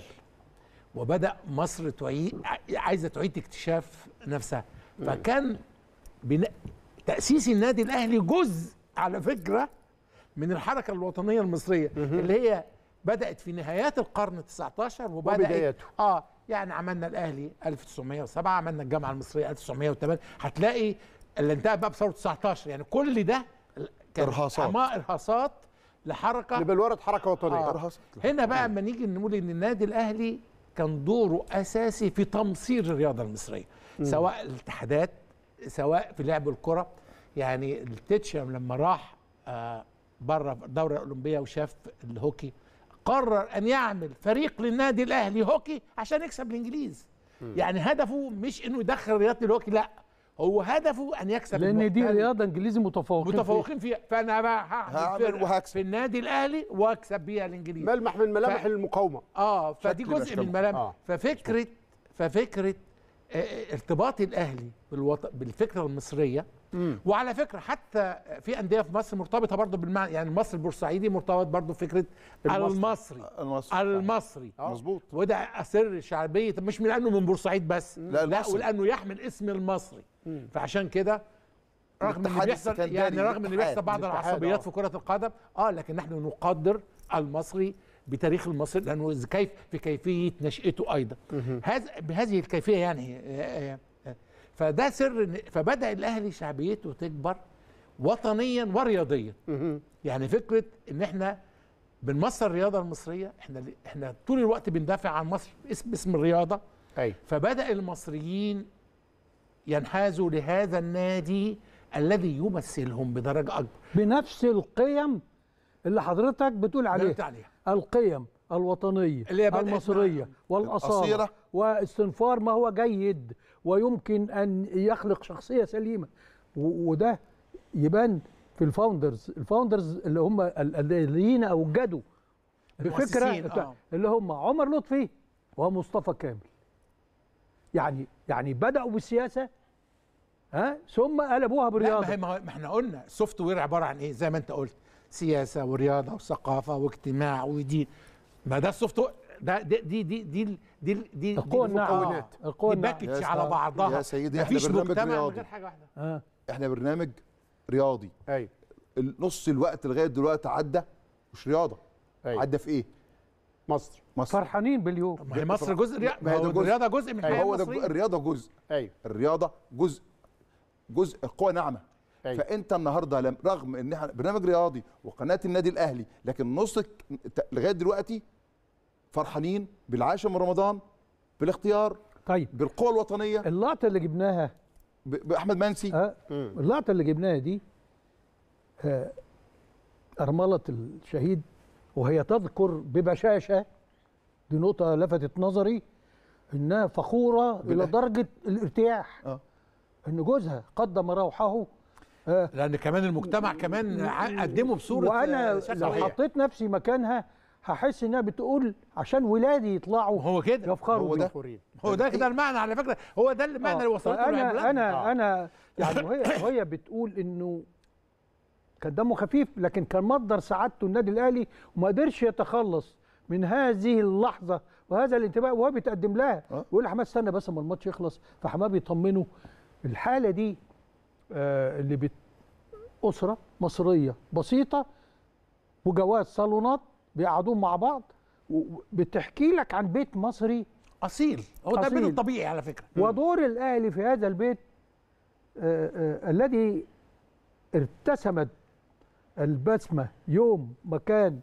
وبدا مصر تعيد عايزه تعيد اكتشاف نفسها فكان بنا... تاسيس النادي الاهلي جزء على فكره من الحركه الوطنيه المصريه اللي هي بدات في نهايات القرن ال19 وبدات وبداياته. اه يعني عملنا الاهلي 1907 عملنا الجامعه المصريه 1908 هتلاقي اللي انتهى بقى بثوره 19 يعني كل ده كان إرهاصات. أعماق ارهاصات لحركه لبلوره حركه وطنيه آه. هنا بقى اما نيجي نقول ان النادي الاهلي كان دوره اساسي في تمصير الرياضه المصريه سواء الاتحادات سواء في لعب الكره يعني التتشم لما راح آه بره الدوره الاولمبيه وشاف الهوكي قرر ان يعمل فريق للنادي الاهلي هوكي عشان يكسب الانجليز يعني هدفه مش انه يدخل رياضه الهوكي لا هو هدفه ان يكسب لان دي المحتل. رياضه انجليزي متفوقين فيها. متفوقين فيها فانا بقى هعمل هعمل فرقة وهكسب. في النادي الاهلي واكسب بيها الانجليز ملمح من ملامح ف- المقاومه اه فدي شكل من جزء أشكال من الملامح آه. ففكره ففكره آه، آه، ارتباط الاهلي بالوط... بالفكره المصريه وعلى فكره حتى في انديه في مصر مرتبطه برضه بالمعنى يعني مصر البورسعيدي مرتبط برضه بفكره المصري. المصري المصري. المصري مظبوط وده سر شعبيه مش من لانه من بورسعيد بس لا، لا المصري. ولانه يحمل اسم المصري فعشان كده رغم ان الاتحاد بيحصل السكندري، يعني رغم ان الاتحاد، بيحصل بعض الاتحاد، العصبيات آه. في كره القدم اه لكن نحن نقدر المصري بتاريخ المصري لانه إذا كيف في كيفيه نشاته ايضا هذا بهذه الكيفيه يعني آه، آه، آه. فده سر إن- فبدا الاهلي شعبيته تكبر وطنيا ورياضيا يعني فكره ان احنا بنمصر الرياضه المصريه احنا احنا طول الوقت بندافع عن مصر اسم اسم الرياضه اي فبدا المصريين ينحازوا لهذا النادي الذي يمثلهم بدرجه اكبر بنفس القيم اللي حضرتك بتقول عليها قلت عليها القيم الوطنية اللي هي بدأت المصرية مع- والأصالة الأصيلة. واستنفار ما هو جيد ويمكن أن يخلق شخصية سليمة و- وده يبان في الفاوندرز الفاوندرز اللي هم ال- الذين اوجدوا بفكره المؤسسين، بتاع- آه. اللي هم عمر لطفي ومصطفى كامل يعني يعني بداوا بالسياسه ها ثم قلبوها لا ما, هي برياضه ما هو- ما احنا قلنا السوفت وير عباره عن ايه زي ما انت قلت سياسه ورياضه وثقافه واجتماع ودين ما ده السوفت وير ده دي دي دي دي دي, دي, دي القوى الناعمة. المكونات القوى دي الناعمة. باكج يا على سلام. بعضها يا سيدي احنا مفيش برنامج مجتمع من رياضي غير حاجه واحده ها احنا برنامج رياضي ايوه نص الوقت لغايه دلوقتي عدى مش رياضه أيوة. عدى في ايه مصر مصر فرحانين باليوم ما هي مصر جزء رياضة ما هي ده جزء. الرياضه جزء من الحياه هو ده المصريه الرياضه جزء ايوه الرياضه جزء جزء القوى ناعمه أيوة. فانت النهارده لم- رغم ان احنا برنامج رياضي وقناه النادي الاهلي لكن نصك ت- لغايه دلوقتي فرحانين بالعاشر من رمضان بالاختيار طيب بالقوى الوطنيه اللقطه اللي جبناها ب- باحمد منسي ها اللقطه اللي جبناها دي آه، ارمله الشهيد وهي تذكر ببشاشه دي نقطه لفتت نظري انها فخوره الى بالأهل. درجه الارتياح آه. ان جوزها قدم روحه آه، لان كمان المجتمع كمان ع- قدمه بصوره وانا آه، شكل لو صحيح. حطيت نفسي مكانها هحس انها بتقول عشان ولادي يطلعوا هو كده يفخروا هو ده. بيه. فورين هو ده كده المعنى على فكره هو ده المعنى اللي وصلت له انا العبلة. انا انا يعني وهي وهي بتقول انه كان دمه خفيف لكن كان مصدر سعادته النادي الاهلي وما قدرش يتخلص من هذه اللحظه وهذا الانتباه وهو بيتقدم لها أه. ويقول لحماه استنى بس اما الماتش يخلص فحماه بيطمنه الحاله دي آه اللي بت اسره مصريه بسيطه وجواز صالونات بيقعدون مع بعض وبتحكي لك عن بيت مصري اصيل هو ده أصيل. بينه الطبيعي على فكره ودور الاهلي في هذا البيت آه، آه، الذي ارتسمت البسمه يوم ما كان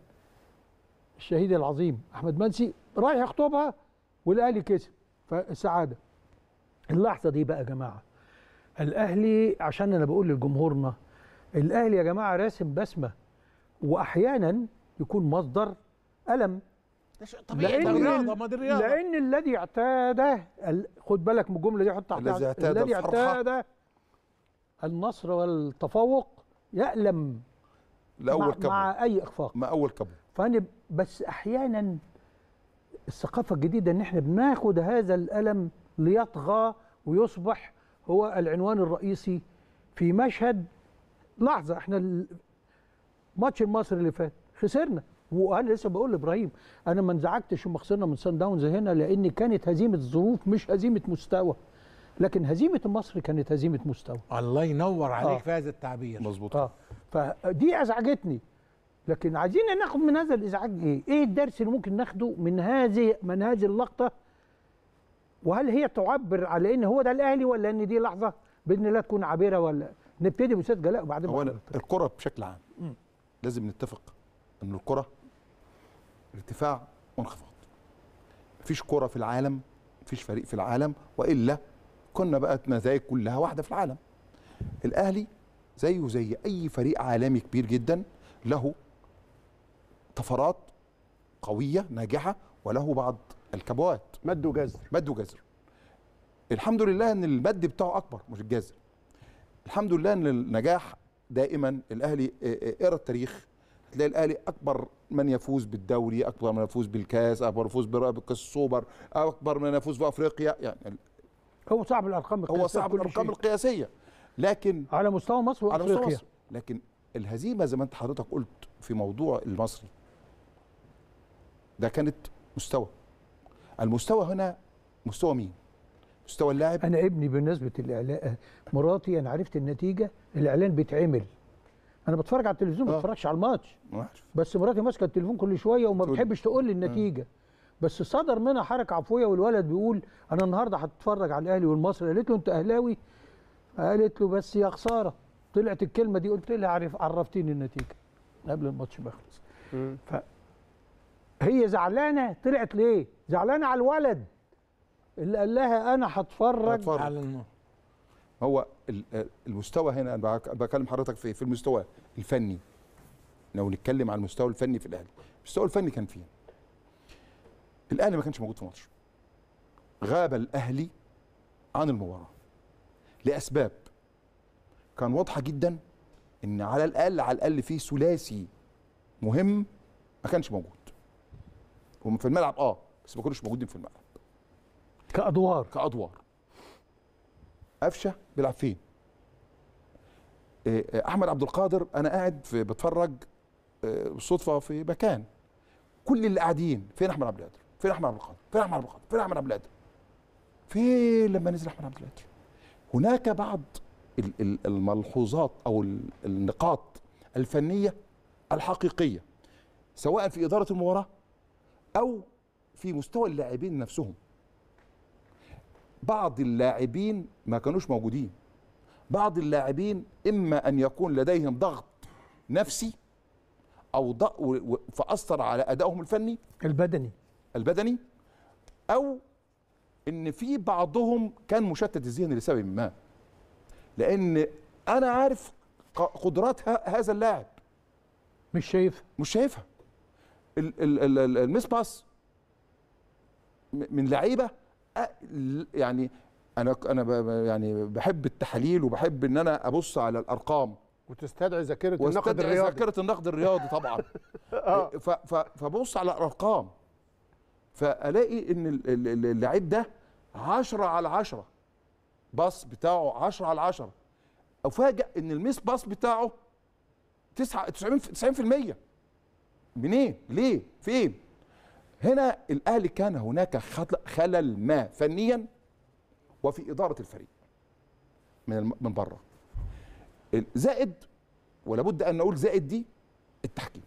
الشهيد العظيم احمد منسي رايح يخطبها والاهلي كسب فالسعاده اللحظه دي بقى يا جماعه الاهلي عشان انا بقول لجمهورنا الاهلي يا جماعه راسم بسمه واحيانا يكون مصدر الم ده شيء طبيعي ده رياضه ما دي رياضه لان الذي اعتاد ال- خد بالك من الجمله دي حط تحتها الذي اعتاد الذي الفرحة. اعتاد النصر والتفوق يألم لاول مع, كبوه مع اي اخفاق ما اول كبوه فانا بس احيانا الثقافه الجديده ان احنا بناخد هذا الالم ليطغى ويصبح هو العنوان الرئيسي في مشهد لحظه احنا ال- ماتش المصري اللي فات خسرنا وانا لسه بقول لابراهيم انا ما انزعجتش لما خسرنا من سان داونز هنا لان كانت هزيمه ظروف مش هزيمه مستوى لكن هزيمه المصري كانت هزيمه مستوى الله ينور عليك آه. في هذا التعبير مظبوط اه فدي ازعجتني لكن عايزين ناخد من هذا الازعاج ايه؟ ايه الدرس اللي ممكن ناخده من هذه من هذه اللقطه؟ وهل هي تعبر على ان هو ده الاهلي ولا ان دي لحظه باذن الله تكون عابره ولا نبتدي باستاذ جلاء وبعدين اولا بحضرتك. الكره بشكل عام لازم نتفق ان الكره ارتفاع وانخفاض مفيش كره في العالم مفيش فريق في العالم والا كنا بقت نتائج كلها واحده في العالم الاهلي زيه زي اي فريق عالمي كبير جدا له طفرات قويه ناجحه وله بعض الكبوات مد وجزر مد وجزر الحمد لله ان المد بتاعه اكبر مش الجزر الحمد لله ان النجاح دائما الاهلي اه، اه، اقرا التاريخ تلاقي الاهلي اكبر من يفوز بالدوري اكبر من يفوز بالكاس اكبر من يفوز برا- بكاس السوبر اكبر من يفوز في افريقيا يعني هو صعب الارقام هو القياسية صعب في كل الارقام شيء. القياسيه لكن على مستوى مصر على مستوى وافريقيا مصر لكن الهزيمه زي ما انت حضرتك قلت في موضوع المصري ده كانت مستوى المستوى هنا مستوى مين مستوى اللاعب انا ابني بالنسبه للاعلان مراتي انا عرفت النتيجه الاعلان بيتعمل انا بتفرج على التلفزيون ما آه. بتفرجش على الماتش ما عارف. بس مراتي ماسكه التليفون كل شويه وما تقول- بتحبش تقول لي النتيجه بس صدر منها حركه عفويه والولد بيقول انا النهارده هتتفرج على الاهلي والمصري قالت له انت اهلاوي قالت له بس يا خساره طلعت الكلمه دي قلت لها عرف عرفتيني النتيجه قبل الماتش ما يخلص هي زعلانه طلعت ليه زعلانه على الولد اللي قال لها انا هتفرج هتفرج. على النور هو ال- آه، المستوى هنا انا بك- بكلم حضرتك في في المستوى الفني لو نتكلم عن المستوى الفني في الاهلي المستوى الفني كان فين الاهلي ما كانش موجود في الماتش غاب الاهلي عن المباراه لاسباب كان واضحه جدا ان على الاقل على الاقل في ثلاثي مهم ما كانش موجود هم في الملعب اه بس ما كانوش موجودين في الملعب كادوار كادوار قفشه بيلعب فين إيه، إيه، احمد عبد القادر انا قاعد في بتفرج إيه، بالصدفه في مكان كل اللي قاعدين فين احمد عبد القادر فين احمد عبد القادر فين احمد عبد القادر فين احمد عبد القادر فين لما نزل احمد عبد القادر هناك بعض ال- ال- الملحوظات او ال- النقاط الفنيه الحقيقيه سواء في اداره المباراه او في مستوى اللاعبين نفسهم بعض اللاعبين ما كانوش موجودين بعض اللاعبين اما ان يكون لديهم ضغط نفسي او ضغط و- و- فاثر على ادائهم الفني البدني البدني او ان في بعضهم كان مشتت الذهن لسبب ما لان انا عارف ق- قدرات ه- هذا اللاعب مش شايفها مش شايفها ال- ال- ال- ال- الميس باس م- من لعيبه أ- ل- يعني انا انا ب- ب- يعني بحب التحاليل وبحب ان انا ابص على الارقام وتستدعي ذاكره النقد واستدعي الرياضي ذاكره النقد الرياضي طبعا آه. ف- ف- فبص على الارقام فالاقي ان ال- ال- ال- اللعيب ده 10 على 10 باص بتاعه 10 على 10 افاجئ ان الميس باص بتاعه 9 90 90% منين؟ ليه؟ فين؟ هنا الاهلي كان هناك خل- خلل ما فنيا وفي اداره الفريق من الم- من بره زائد ولا بد ان نقول زائد دي التحكيم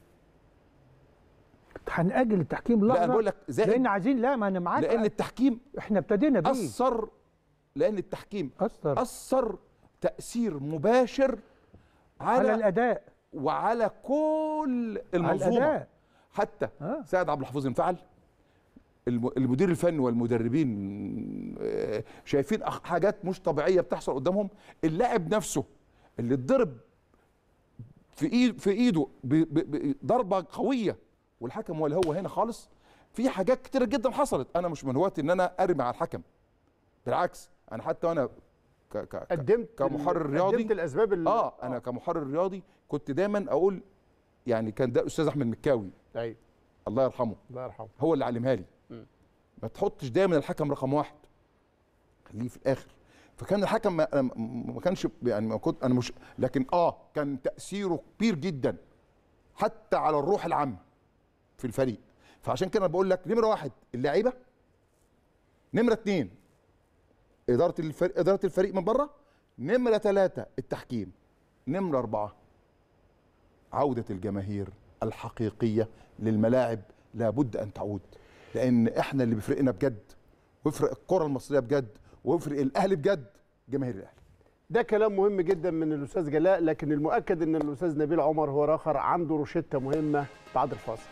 هنأجل التحكيم لا لحظه انا بقول لك زائد لان عايزين لا ما انا معاك لان التحكيم احنا ابتدينا بيه اثر لان التحكيم اثر اثر تاثير مباشر على, على الاداء وعلى كل المنظومه الأداء. حتى آه. سيد عبد الحفيظ انفعل الم- المدير الفني والمدربين آه، شايفين أخ- حاجات مش طبيعيه بتحصل قدامهم اللاعب نفسه اللي اتضرب في ايد في ايده ب- ب- ب- ضربه قويه والحكم ولا هو هنا خالص في حاجات كتيره جدا حصلت انا مش من هواة ان انا ارمي على الحكم بالعكس انا حتى وانا ك ك ك- قدمت كمحرر رياضي قدمت الاسباب ال- اه انا كمحرر رياضي كنت دايما اقول يعني كان ده الاستاذ احمد مكاوي ايوه الله يرحمه الله يرحمه هو اللي علمها لي مم. ما تحطش دايما الحكم رقم واحد خليه في الاخر فكان الحكم ما, أنا ما كانش يعني ما كنت انا مش لكن اه كان تاثيره كبير جدا حتى على الروح العامه في الفريق فعشان كده أنا بقول لك نمره واحد اللعيبه نمره اتنين اداره الفريق اداره الفريق من بره نمره ثلاثه التحكيم نمره اربعه عوده الجماهير الحقيقيه للملاعب لابد ان تعود لان احنا اللي بيفرقنا بجد ويفرق الكره المصريه بجد ويفرق الاهلي بجد جماهير الاهلي ده كلام مهم جدا من الاستاذ جلاء لكن المؤكد ان الاستاذ نبيل عمر هو اخر عنده روشته مهمه بعد الفاصل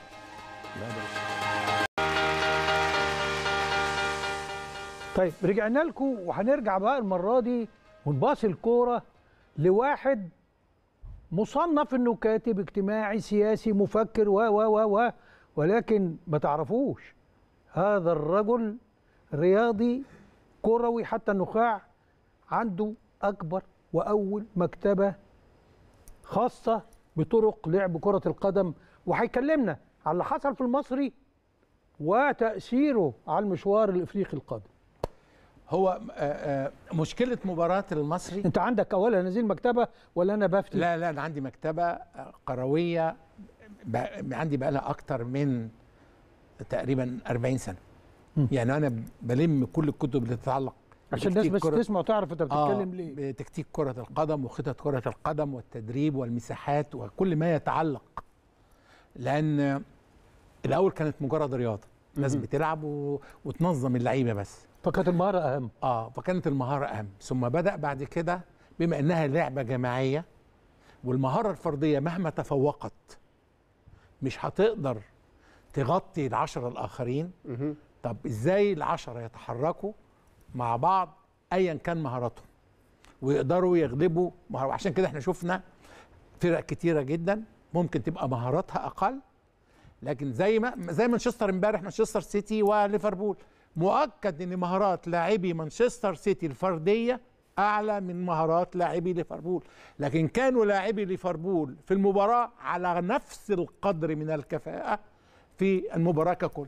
طيب رجعنا لكم وهنرجع بقى المره دي ونباصي الكوره لواحد مصنف انه كاتب اجتماعي سياسي مفكر و و و و ولكن ما تعرفوش هذا الرجل رياضي كروي حتى النخاع عنده اكبر واول مكتبه خاصه بطرق لعب كره القدم وهيكلمنا على اللي حصل في المصري وتاثيره على المشوار الافريقي القادم هو آه، آه، مشكله مباراه المصري انت عندك اولا هذه المكتبه ولا انا بفتي لا لا انا عندي مكتبه آه، قرويه ب- عندي بقى لها اكتر من تقريبا 40 سنه يعني انا بلم كل الكتب اللي تتعلق عشان الناس بتكتيك بس كرة- تسمع وتعرف انت بتتكلم آه ليه بتكتيك كرة القدم وخطط كرة القدم والتدريب والمساحات وكل ما يتعلق لأن الأول كانت مجرد رياضة ناس بتلعب و... وتنظم اللعيبة بس فكانت المهاره اهم اه فكانت المهارة أهم ثم بدأ بعد كده بما إنها لعبة جماعية والمهارة الفردية مهما تفوقت مش هتقدر تغطي العشرة الآخرين طب إزاي العشرة يتحركوا مع بعض أيا كان مهاراتهم ويقدروا يغلبوا مهارة عشان كده احنا شفنا فرق كتيرة جدا ممكن تبقى مهاراتها أقل لكن زي ما زي مانشستر امبارح مانشستر سيتي وليفربول مؤكد ان مهارات لاعبي مانشستر سيتي الفرديه اعلى من مهارات لاعبي ليفربول لكن كانوا لاعبي ليفربول في المباراه على نفس القدر من الكفاءه في المباراه ككل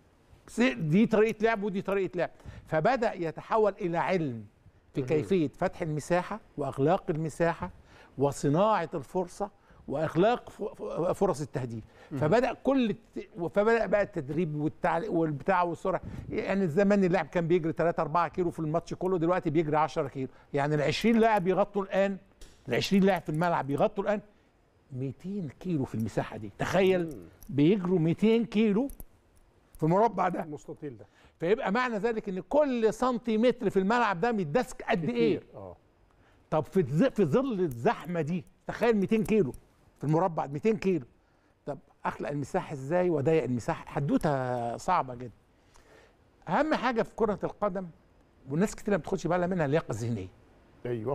دي طريقه لعب ودي طريقه لعب فبدا يتحول الى علم في كيفيه فتح المساحه واغلاق المساحه وصناعه الفرصه واغلاق ف- ف- فرص التهديد فبدا كل الت- فبدا بقى التدريب والتعل... والبتاع والسرعه يعني زمان اللاعب كان بيجري 3 4 كيلو في الماتش كله دلوقتي بيجري 10 كيلو يعني ال 20 لاعب يغطوا الان ال 20 لاعب في الملعب يغطوا الان 200 كيلو في المساحه دي تخيل بيجروا 200 كيلو في المربع ده المستطيل ده فيبقى معنى ذلك ان كل سنتيمتر في الملعب ده متداس قد ايه كتير اه طب في الز- في ظل الزحمه دي تخيل 200 كيلو في المربع 200 كيلو طب اخلق المساحه ازاي واضيق المساحه حدوته صعبه جدا اهم حاجه في كره القدم والناس كتير ما بتاخدش بالها منها اللياقه الذهنيه ايوه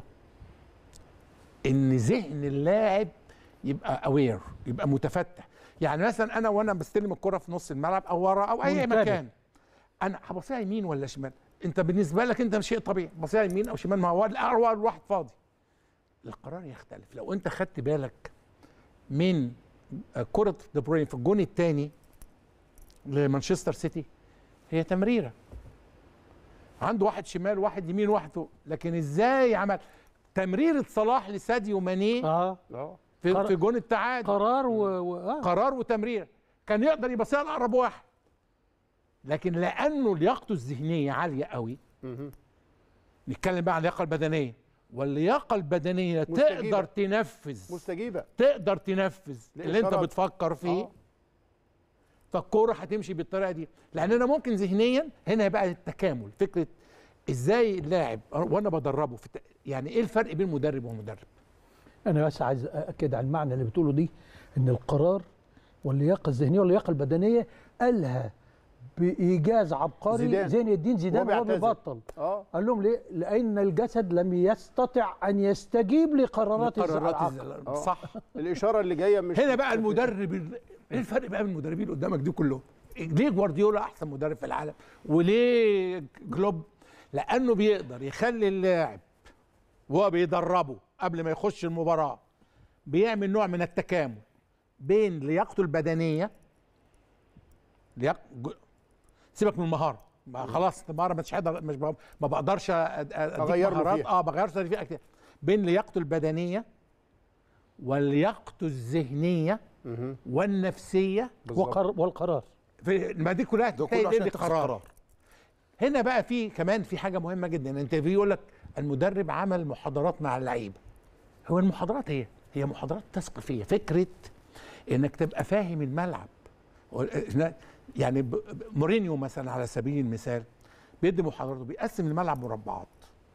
ان ذهن اللاعب يبقى اوير يبقى متفتح يعني مثلا انا وانا بستلم الكره في نص الملعب او ورا او اي منتبه. مكان انا هبصيها يمين ولا شمال انت بالنسبه لك انت شيء طبيعي بصيها يمين او شمال ما هو الاروع الواحد فاضي القرار يختلف لو انت خدت بالك من كره دي بروين في الجون الثاني لمانشستر سيتي هي تمريره عنده واحد شمال واحد يمين واحد فوق لكن ازاي عمل تمريره صلاح لساديو ماني اه اه في, قرار- في جون التعادل قرار و... و... آه. قرار وتمرير كان يقدر يبصيها لاقرب واحد لكن لانه لياقته الذهنيه عاليه قوي مهم. نتكلم بقى عن اللياقه البدنيه واللياقه البدنيه مستجيبة. تقدر تنفذ مستجيبه تقدر تنفذ اللي انت لإشارات. بتفكر فيه آه. فالكوره هتمشي بالطريقه دي لان انا ممكن ذهنيا هنا بقى التكامل فكره ازاي اللاعب وانا بدربه في الت- يعني ايه الفرق بين مدرب ومدرب انا بس عايز اكد على المعنى اللي بتقوله دي ان القرار واللياقه الذهنيه واللياقه البدنيه قالها بايجاز عبقري زيدان. زين الدين زيدان وهو وهو بيعتزل. بيبطل اه قال لهم ليه؟ لان الجسد لم يستطع ان يستجيب لقرارات قرارات العقل آه. صح الاشاره اللي جايه مش هنا بقى المدرب ال- ايه الفرق بقى بين المدربين اللي قدامك دي كلهم؟ ليه جوارديولا احسن مدرب في العالم؟ وليه كلوب؟ لانه بيقدر يخلي اللاعب وهو بيدربه قبل ما يخش المباراه بيعمل نوع من التكامل بين لياقته البدنيه لياق... ج- سيبك من المهاره ما خلاص المهاره مش هقدر مش ب... ما بقدرش أ- أ- اديك أغير له مهارات فيها. اه بغيرش فيها كتير بين لياقته البدنيه ولياقته الذهنيه مهم. والنفسيه وقر... والقرار في ما دي كلها ده تحتاج كله عشان ليه يتخذ قرار قرار هنا بقى في كمان في حاجه مهمه جدا انت بيقول لك المدرب عمل محاضرات مع اللعيبه هو المحاضرات هي هي محاضرات تثقيفيه فكره انك تبقى فاهم الملعب وال- يعني ب- ب- مورينيو مثلا على سبيل المثال بيدي محاضراته بيقسم الملعب مربعات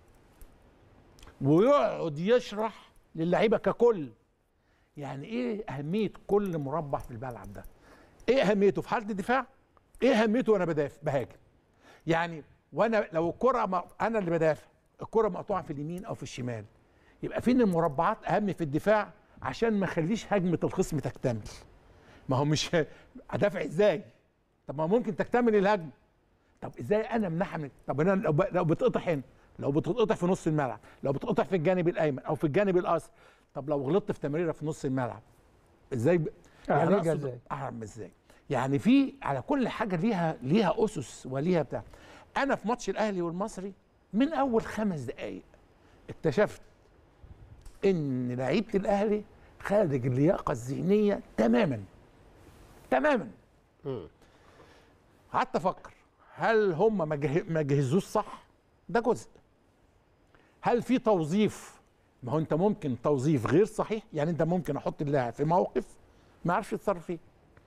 ويقعد يشرح للعيبه ككل يعني ايه اهميه كل مربع في الملعب ده ايه اهميته في حاله الدفاع ايه اهميته وانا بدافع بهاجم يعني وانا لو الكره م- انا اللي بدافع الكره مقطوعه في اليمين او في الشمال يبقى فين المربعات اهم في الدفاع عشان ما اخليش هجمه الخصم تكتمل ما هو مش هدافع ازاي طب ما ممكن تكتمل الهجمه طب ازاي انا امنعها من طب انا لو, ب... لو بتقطع هنا لو بتتقطع في نص الملعب لو بتقطع في الجانب الايمن او في الجانب الايسر طب لو غلطت في تمريره في نص الملعب ازاي ب... أعالجها أقصد إزاي؟ اعمل ازاي يعني في على كل حاجه ليها ليها اسس وليها بتاع انا في ماتش الاهلي والمصري من اول خمس دقائق اكتشفت ان لعيبه الاهلي خارج اللياقه الذهنيه تماما تماما مم. قعدت افكر هل هم ما جه- ما جهزوش صح ده جزء هل في توظيف ما هو انت ممكن توظيف غير صحيح يعني انت ممكن احط اللاعب في موقف ما يعرفش يتصرف فيه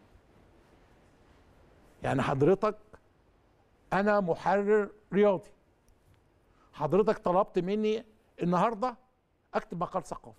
يعني حضرتك انا محرر رياضي حضرتك طلبت مني النهارده اكتب مقال ثقافي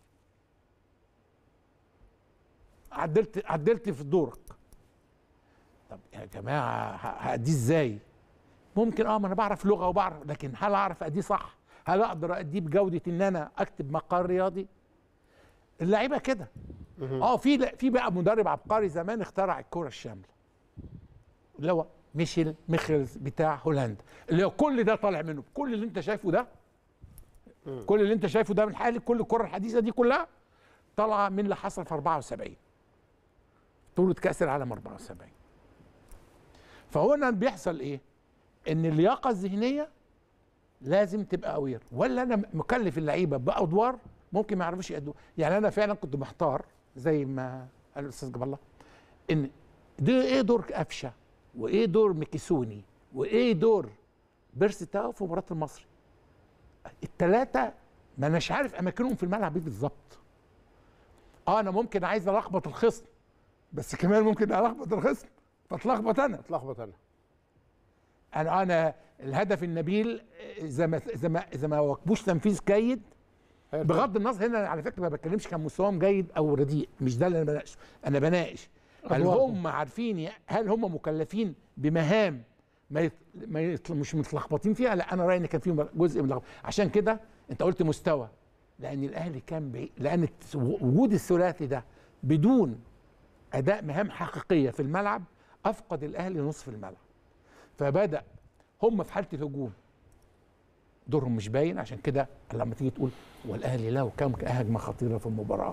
عدلت عدلت في دورك طب يا جماعه ه- هاديه ازاي ممكن اه ما انا بعرف لغه وبعرف لكن هل اعرف اديه صح هل اقدر اديه بجوده ان انا اكتب مقال رياضي اللعيبه كده اه في لا- في بقى مدرب عبقري زمان اخترع الكره الشامله اللي هو ميشيل ميخيلز بتاع هولندا اللي هو كل ده طالع منه كل اللي انت شايفه ده كل اللي انت شايفه ده من حالي كل الكره الحديثه دي كلها طالعه من اللي حصل في 74 بطوله كاس العالم 74 فهنا بيحصل ايه ان اللياقه الذهنيه لازم تبقى اوير ولا انا مكلف اللعيبه بادوار ممكن ما يعرفوش يأدوا يعني انا فعلا كنت محتار زي ما قال الاستاذ جاب الله ان ده ايه دور قفشه وايه دور ميكيسوني وايه دور بيرسي تاو في مباراه المصري الثلاثه ما اناش عارف اماكنهم في الملعب ايه بالظبط اه انا ممكن عايز الخبط الخصم بس كمان ممكن الخبط الخصم فاتلخبط انا اتلخبط انا انا انا الهدف النبيل اذا ما اذا ما اذا ما واكبوش تنفيذ جيد بغض النظر هنا على فكره ما بتكلمش كان مستواهم جيد او رديء مش ده اللي انا بناقش انا بناقش هل أدوارهم. هم عارفين ي- هل هم مكلفين بمهام ما يت... ما يت... مش متلخبطين فيها لا انا رايي ان كان فيهم جزء من اللخبطة. عشان كده انت قلت مستوى لان الاهلي كان بعيد لان الت- وجود الثلاثي ده بدون اداء مهام حقيقيه في الملعب افقد الاهلي نصف الملعب فبدا هم في حاله الهجوم دورهم مش باين عشان كده لما تيجي تقول والاهلي له كم هجمه خطيره في المباراه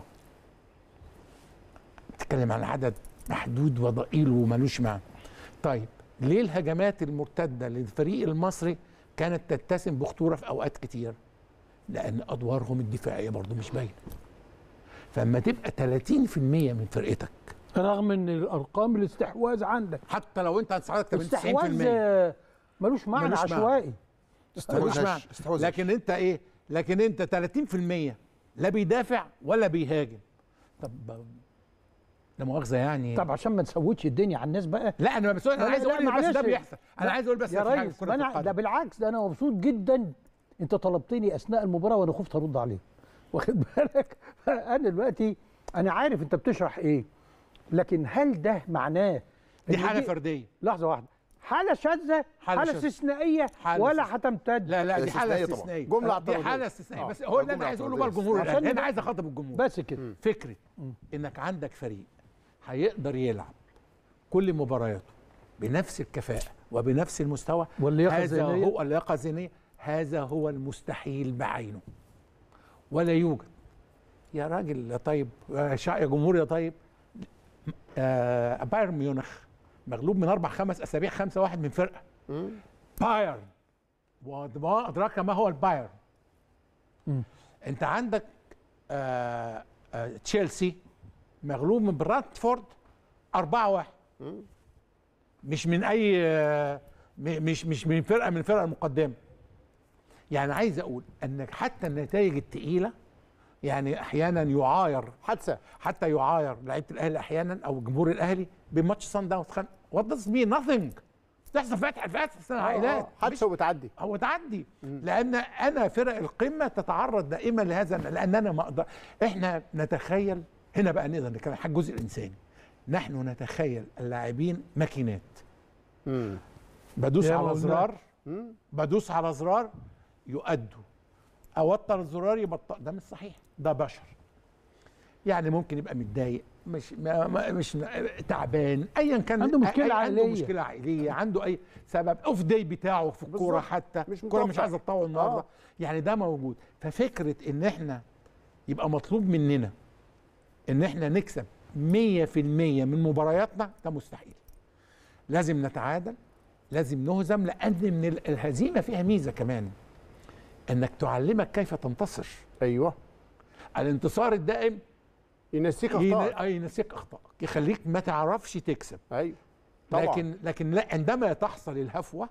بتتكلم عن عدد محدود وضئيل وملوش معنى طيب ليه الهجمات المرتده للفريق المصري كانت تتسم بخطوره في اوقات كتير لان ادوارهم الدفاعيه برضو مش باينه فاما تبقى 30% من فرقتك رغم ان الارقام الاستحواذ عندك حتى لو انت هتصعدك من 90% استحواذ آه، ملوش معنى ملوش معنى. عشوائي ملوش معنى لكن انت ايه لكن انت 30% لا بيدافع ولا بيهاجم طب لا مؤاخذه يعني طب عشان ما نسوتش الدنيا على الناس بقى لا انا مبسوط انا لا، عايز لا، اقول ان بس ده معلش. بيحصل انا لا، عايز اقول بس يا في حاجة في ريس كرة ما أنا القدم. ده بالعكس ده انا مبسوط جدا انت طلبتني اثناء المباراه وانا خفت ارد عليك واخد بالك انا دلوقتي انا عارف انت بتشرح ايه لكن هل ده معناه دي إن حاله فرديه لحظه واحده حاله شاذه حالة حاله شاذة. استثنائيه حالة ولا استثنائية. هتمتد لا لا دي حاله استثنائية طبعاً. استثنائيه جملة دي اعتراضية. حاله استثنائيه آه. بس هو اللي انا جملة عايز اقوله بقى اعتراضية. الجمهور عشان الآن. هنا ده- عايز اخاطب الجمهور بس كده فكره انك عندك فريق هيقدر يلعب كل مبارياته بنفس الكفاءه وبنفس المستوى واللياقة هذا الذهنية؟ هو اللياقه الذهنيه هذا هو المستحيل بعينه ولا يوجد يا راجل يا طيب يا شع- يا جمهور يا طيب آه بايرن ميونخ مغلوب من اربع خمس اسابيع خمسة واحد من فرقه بايرن وما ادراك ما هو البايرن انت عندك آه آه تشيلسي مغلوب من برانتفورد 4 1 مش من اي آه م- مش مش من فرقه من الفرق المقدمه يعني عايز اقول انك حتى النتائج الثقيله يعني احيانا يعاير حادثه حتى يعاير لعيبه الاهلي احيانا او جمهور الاهلي بماتش سان داونز وات داز مين nothing تحصل فتح فتح في العائلات حادثه وبتعدي هو تعدي لان انا فرق القمه تتعرض دائما لهذا لان انا ما اقدر احنا نتخيل هنا بقى نقدر نتكلم عن الجزء الانساني نحن نتخيل اللاعبين ماكينات بدوس يا على مولانا. زرار بدوس على زرار يؤدوا اوتر الزرار يبطل ده مش صحيح ده بشر يعني ممكن يبقى متضايق مش ما ما مش تعبان ايا كان عنده مشكلة أي- عائلية. عنده مشكله عائليه عنده اي سبب اوف داي بتاعه في الكوره بالظبط. حتى مش الكوره مش متوقع. عايزه تطول النهارده آه. يعني ده موجود ففكره ان احنا يبقى مطلوب مننا ان احنا نكسب 100% من مبارياتنا ده مستحيل لازم نتعادل لازم نهزم لان من ال- الهزيمه فيها ميزه كمان انك تعلمك كيف تنتصر ايوه الانتصار الدائم ينسيك ين- اخطاء آه، ينسيك اخطائك يخليك ما تعرفش تكسب ايوه طبعا لكن لكن لا عندما تحصل الهفوه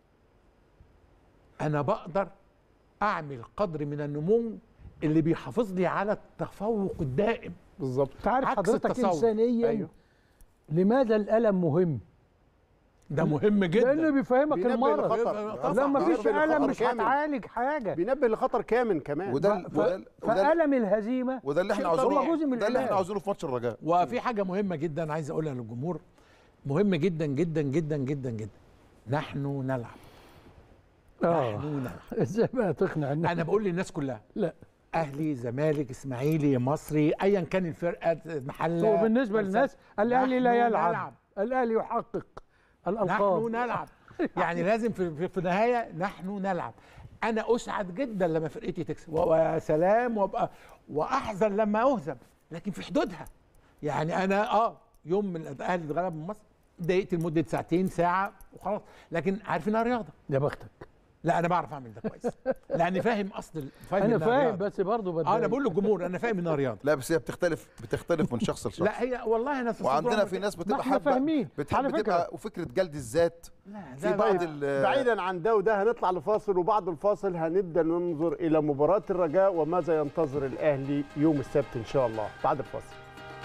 انا بقدر اعمل قدر من النمو اللي بيحافظ لي على التفوق الدائم بالظبط انت عارف عكس حضرتك التصور. انسانيا أيوه. لماذا الالم مهم ده مهم جدا لانه بيفهمك بينبه المرض لخطر لو ما فيش بينبه الم لخطر مش كامل. هتعالج حاجه بينبه لخطر كامن كمان وده ف- وده وده, فالم الهزيمه وده اللي احنا شيء طبيعي. عاوزينه جزء من ده اللي احنا العلاج. عاوزينه في ماتش الرجاء وفي حاجه مهمه جدا عايز اقولها للجمهور مهم جدا جدا جدا جدا جدا نحن نلعب اه نحن نلعب ازاي بقى تقنع الناس انا بقول للناس كلها لا اهلي زمالك اسماعيلي مصري ايا كان الفرقه محله هو بالنسبه مرسى. للناس الاهلي لا نحن يلعب نلعب. الاهلي يحقق نحن الالقاب نلعب يعني لازم في, في, في النهايه نحن نلعب انا اسعد جدا لما فرقتي تكسب ويا سلام وابقى واحزن لما اهزم لكن في حدودها يعني انا اه يوم من الاهلي اتغلب من مصر اتضايقت لمده ساعتين ساعه وخلاص لكن عارف انها رياضه يا بختك لا انا بعرف اعمل ده كويس لاني فاهم اصل فاهم انا إنها فاهم رياضة. بس برضه اه انا بقول للجمهور انا فاهم انها رياضه لا بس هي بتختلف بتختلف من شخص لشخص لا هي والله انا في وعندنا الصدور في ناس ما بتبقى احنا حابه فاهمين. بتحب على فكرة- تبقى وفكره جلد الذات لا في ده بعض بقى- ال- بعيدا عن ده وده هنطلع لفاصل وبعد الفاصل هنبدا ننظر الى مباراه الرجاء وماذا ينتظر الاهلي يوم السبت ان شاء الله بعد الفاصل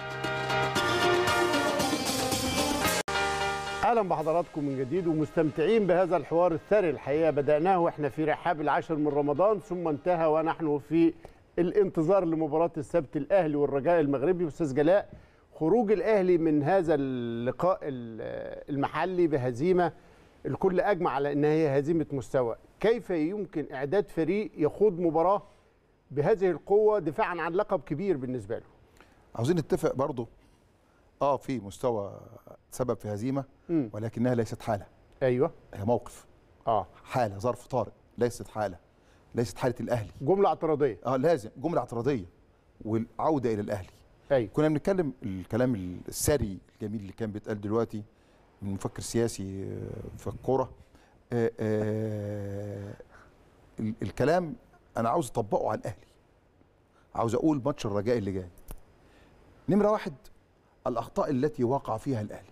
اهلا بحضراتكم من جديد ومستمتعين بهذا الحوار الثري الحقيقه بداناه واحنا في رحاب العاشر من رمضان ثم انتهى ونحن في الانتظار لمباراه السبت الاهلي والرجاء المغربي استاذ جلاء خروج الاهلي من هذا اللقاء ال- المحلي بهزيمه الكل اجمع على انها هي هزيمه مستوى كيف يمكن اعداد فريق يخوض مباراه بهذه القوه دفاعا عن لقب كبير بالنسبه له عاوزين نتفق برضه اه في مستوى سبب في هزيمه مم. ولكنها ليست حاله ايوه هي موقف اه حاله ظرف طارئ ليست حاله ليست حاله الاهلي جمله اعتراضيه اه لازم جمله اعتراضيه والعوده الى الاهلي ايوه كنا بنتكلم الكلام السري الجميل اللي كان بيتقال دلوقتي من مفكر سياسي آه، في الكوره آه، آه، ال- الكلام انا عاوز اطبقه على الاهلي عاوز اقول ماتش الرجاء اللي جاي نمره واحد الاخطاء التي وقع فيها الاهلي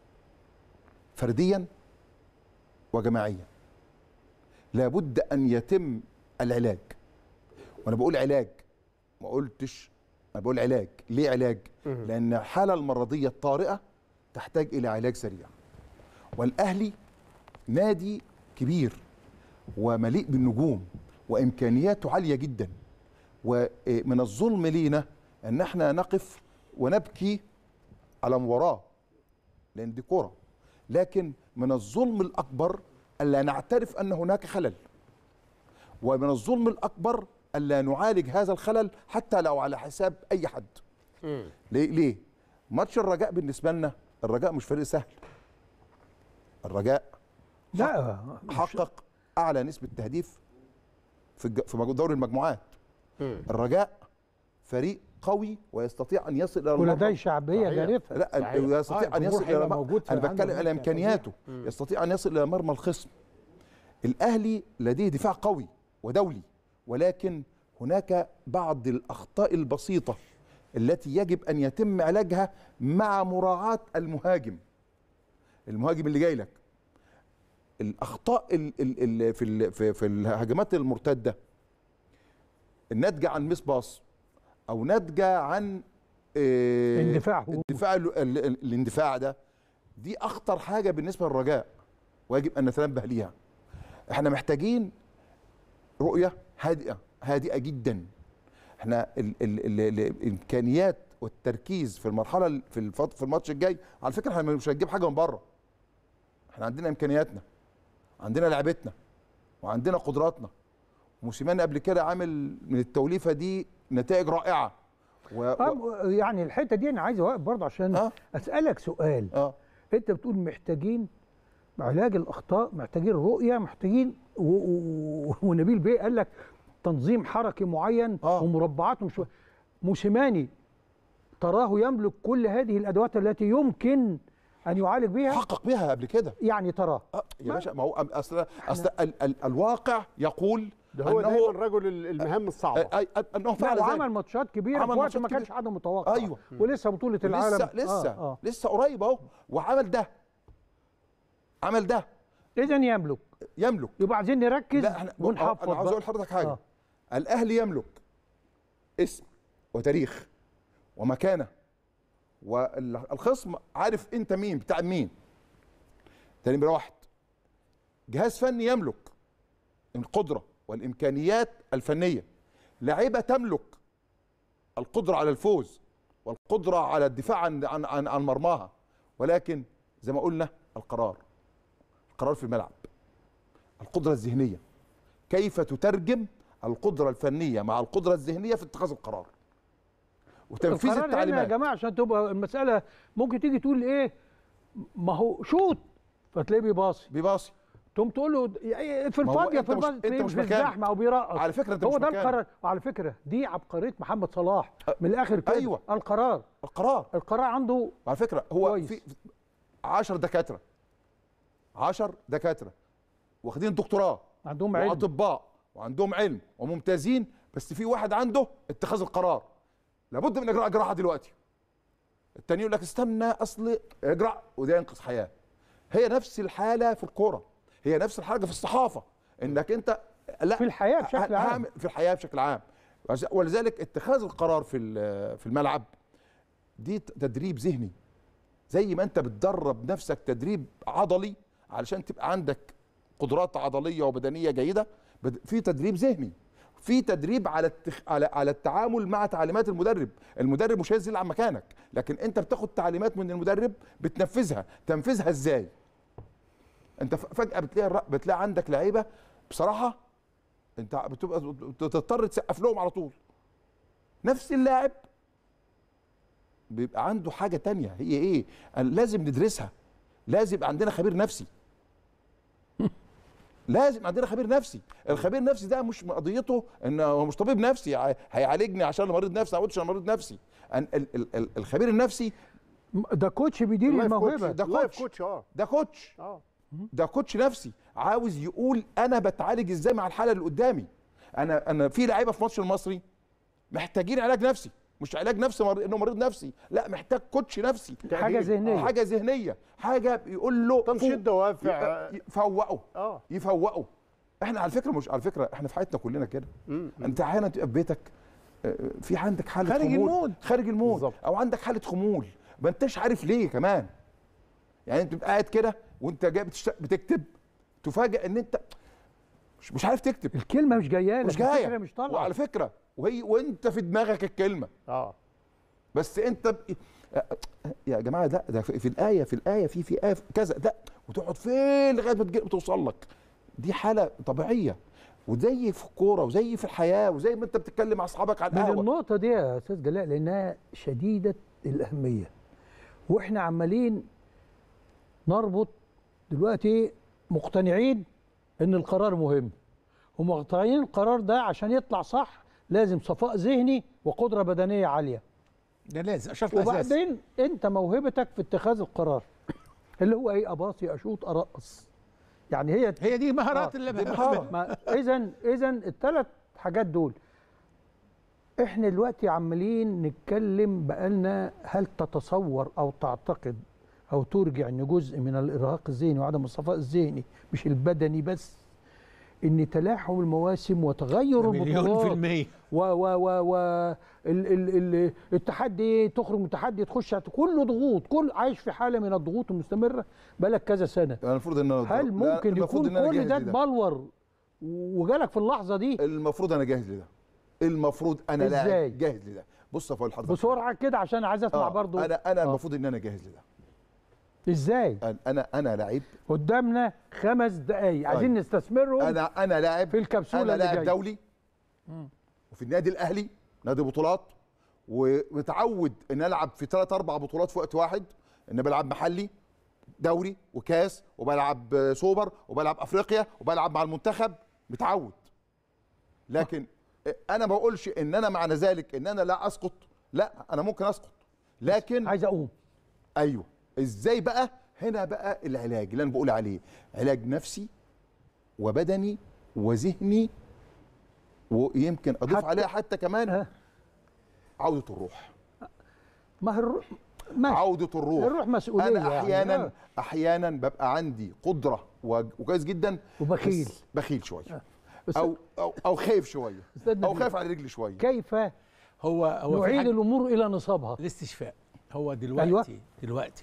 فرديا وجماعيا لابد ان يتم العلاج وانا بقول علاج ما قلتش انا بقول علاج ليه علاج مهم. لان الحاله المرضيه الطارئه تحتاج الى علاج سريع والاهلي نادي كبير ومليء بالنجوم وامكانياته عاليه جدا ومن الظلم لينا ان احنا نقف ونبكي على مباراه لان دي كره لكن من الظلم الاكبر الا نعترف ان هناك خلل ومن الظلم الاكبر الا نعالج هذا الخلل حتى لو على حساب اي حد ليه ليه ماتش الرجاء بالنسبه لنا الرجاء مش فريق سهل الرجاء لا حقق اعلى نسبه تهديف في الج- في مج- دوري المجموعات الرجاء فريق قوي ويستطيع ان يصل الى ولديه المرمى. شعبيه صحيح. جارفه لا صحيح. يستطيع آه، ان الجمهور يصل هيبقى الى موجود في انا عنده بتكلم على هناك امكانياته مم. يستطيع ان يصل الى مرمى الخصم الاهلي لديه دفاع قوي ودولي ولكن هناك بعض الاخطاء البسيطه التي يجب ان يتم علاجها مع مراعاه المهاجم المهاجم اللي جاي لك الاخطاء ال ال ال في ال في, في الهجمات المرتده الناتجه عن ميس باص او ناتجه عن آه، اندفاع هجومي. الدفاع ال- ال- ال- الاندفاع ده دي اخطر حاجه بالنسبه للرجاء ويجب ان نتنبه ليها احنا محتاجين رؤيه هادئه هادئه جدا احنا ال ال ال ال الامكانيات والتركيز في المرحله ال- في الفط- في الماتش الجاي على فكره احنا مش هنجيب حاجه من بره احنا عندنا امكانياتنا عندنا لعبتنا وعندنا قدراتنا موسيماني قبل كده عامل من التوليفه دي نتائج رائعه و... و... آه، يعني الحته دي انا عايز اوقف برضه عشان آه. اسالك سؤال اه انت بتقول محتاجين علاج الاخطاء محتاجين رؤيه محتاجين و... و... ونبيل بيه قال لك تنظيم حركي معين آه. ومربعات ومش موسيماني تراه يملك كل هذه الادوات التي يمكن ان يعالج بها حقق بيها قبل كده يعني تراه آه يا باشا ما هو اصل اصل ال ال الواقع يقول ده هو أنه دايما رجل ال- المهام الصعبه آه، آه، انه لا فعل وعمل ذلك ماتشات كبيره عمل في وقت ماتشات ما كانش كبيرة. حد متوقع أيوة. ولسه بطوله العالم لسه لسه آه. آه. لسه قريب اهو وعمل ده عمل ده اذا يملك يملك يبقى عايزين نركز لا احنا ونحفظ انا عاوز بقى. اقول لحضرتك حاجه آه. الاهلي يملك اسم وتاريخ ومكانه والخصم عارف انت مين بتاع مين ده نمره واحد جهاز فني يملك القدره والامكانيات الفنيه لعيبه تملك القدره على الفوز والقدره على الدفاع عن عن عن, عن مرماها ولكن زي ما قلنا القرار القرار في الملعب القدره الذهنيه كيف تترجم القدره الفنيه مع القدره الذهنيه في اتخاذ القرار وتنفيذ القرار هنا يا التعليمات جماعه عشان تبقى المساله ممكن تيجي تقول ايه ما هو شوط فتلاقيه بيباصي بيباصي تقوم تقول له في ما هو الفاضيه أنت في مش- الباص- أنت في, مش في مكانه. الزحمه او بيرقص على فكرة أنت هو مش ده مكانه. القرار وعلى فكره دي عبقريه محمد صلاح من الاخر كده أيوة. القرار القرار القرار عنده على فكره هو كويس. في 10 دكاتره 10 دكاتره واخدين دكتوراه عندهم علم واطباء وعندهم علم وممتازين بس في واحد عنده اتخاذ القرار لابد من اجراء جراحه دلوقتي التاني يقول لك استنى اصل اجرع وده ينقذ حياه هي نفس الحاله في الكوره هي نفس الحاجه في الصحافه انك انت لا في الحياه بشكل عام هعمل- في الحياه بشكل عام ولذلك اتخاذ القرار في ال- في الملعب دي تدريب ذهني زي ما انت بتدرب نفسك تدريب عضلي علشان تبقى عندك قدرات عضليه وبدنيه جيده بد- في تدريب ذهني في تدريب على التخ... على على التعامل مع تعليمات المدرب المدرب مش هينزل عن مكانك لكن انت بتاخد تعليمات من المدرب بتنفذها تنفذها ازاي انت ف- فجاه بتلاقي الر- بتلاقي عندك لعيبه بصراحه انت بتبقى بتضطر تسقف لهم على طول نفس اللاعب بيبقى عنده حاجه تانية هي ايه أن لازم ندرسها لازم يبقى عندنا خبير نفسي لازم عندنا خبير نفسي الخبير النفسي ده مش قضيته ان هو مش طبيب نفسي ع- هيعالجني عشان أنا مريض نفسي او عشان أنا مريض نفسي أن ال ال ال الخبير النفسي ده كوتش بيدير اللايف الموهبه ده اللايف كوتش كوتش اه ده كوتش اه ده كوتش نفسي عاوز يقول انا بتعالج ازاي مع الحاله اللي قدامي انا انا في لعيبه في ماتش المصري محتاجين علاج نفسي مش علاج نفسي مر... انه مريض نفسي لا محتاج كوتش نفسي حاجه ذهنيه حاجه ذهنيه حاجه يقول له تنشيط فوق. دوافع يفوقه اه يفوقه احنا على فكره مش على فكره احنا في حياتنا كلنا كده انت احيانا تبقى في بيتك آه، في عندك حاله خارج خمول المود. خارج المود بالظبط. او عندك حاله خمول ما انتش عارف ليه كمان يعني انت بتبقى قاعد كده وانت جاي بتشت... بتكتب تفاجئ ان انت مش, مش عارف تكتب الكلمه مش جايه لك مش الفكرة جايه مش طالعه وعلى فكره وهي وانت في دماغك الكلمه اه بس انت ب... يا جماعه ده ده في في الايه في الايه في في ايه كذا ده وتقعد فين لغايه ما تجي- توصل لك دي حاله طبيعيه وزي في الكوره وزي في الحياه وزي ما انت بتتكلم مع اصحابك على من القهوه النقطة دي يا أستاذ جلاء لأنها شديدة الأهمية وإحنا عمالين نربط دلوقتي مقتنعين إن القرار مهم ومقتنعين القرار ده عشان يطلع صح لازم صفاء ذهني وقدرة بدنية عالية ده لازم شرط اساسي وبعدين أنت موهبتك في اتخاذ القرار اللي هو إيه أباصي أشوط أرقص يعني هي هي دي مهارات آه، اللي دي بقى- مهارة. ما اذا اذا الثلاث حاجات دول احنا دلوقتي عمالين نتكلم بقالنا هل تتصور او تعتقد او ترجع ان جزء من الارهاق الذهني وعدم الصفاء الذهني مش البدني بس ان تلاحم المواسم وتغير مليون في البطولات المية و و و و ال ال ال التحدي تخرج من تحدي تخش كله ضغوط كل عايش في حاله من الضغوط المستمره بقالك كذا سنه يعني المفروض ان انا هل لا، ممكن المفروض يكون إن أنا كل جاهز ده لده. اتبلور وجالك في اللحظه دي المفروض انا جاهز لده المفروض انا إزاي؟ لاعب جاهز لده بص يا فؤاد حضرتك بسرعه كده عشان عايز اسمع آه، برضو انا انا آه. المفروض ان انا جاهز لده ازاي أنا- انا انا لعيب قدامنا خمس دقايق عايزين طيب. نستثمرهم انا انا لاعب في الكبسوله انا اللي لاعب جايه دولي وفي النادي الاهلي نادي بطولات ومتعود ان العب في ثلاث اربع بطولات في وقت واحد ان بلعب محلي دوري وكاس وبلعب آه، سوبر وبلعب افريقيا وبلعب مع المنتخب متعود لكن انا ما بقولش ان انا معنى ذلك ان انا لا اسقط لا انا ممكن اسقط لكن عايز اقوم ايوه ازاي بقى هنا بقى العلاج اللي انا بقول عليه علاج نفسي وبدني وذهني ويمكن اضيف حتى- عليها حتى كمان ها. عوده الروح ما هي الروح ماشي عوده الروح الروح مسؤوليه انا يعني. احيانا آه. احيانا ببقى عندي قدره و- وكويس جدا وبخيل. بس بخيل شويه بس او او او خايف شويه أستاذ او نبيل، خايف على رجلي شويه كيف هو هو في نعيد حاجة الامور الى نصابها الاستشفاء هو دلوقتي أيوة. دلوقتي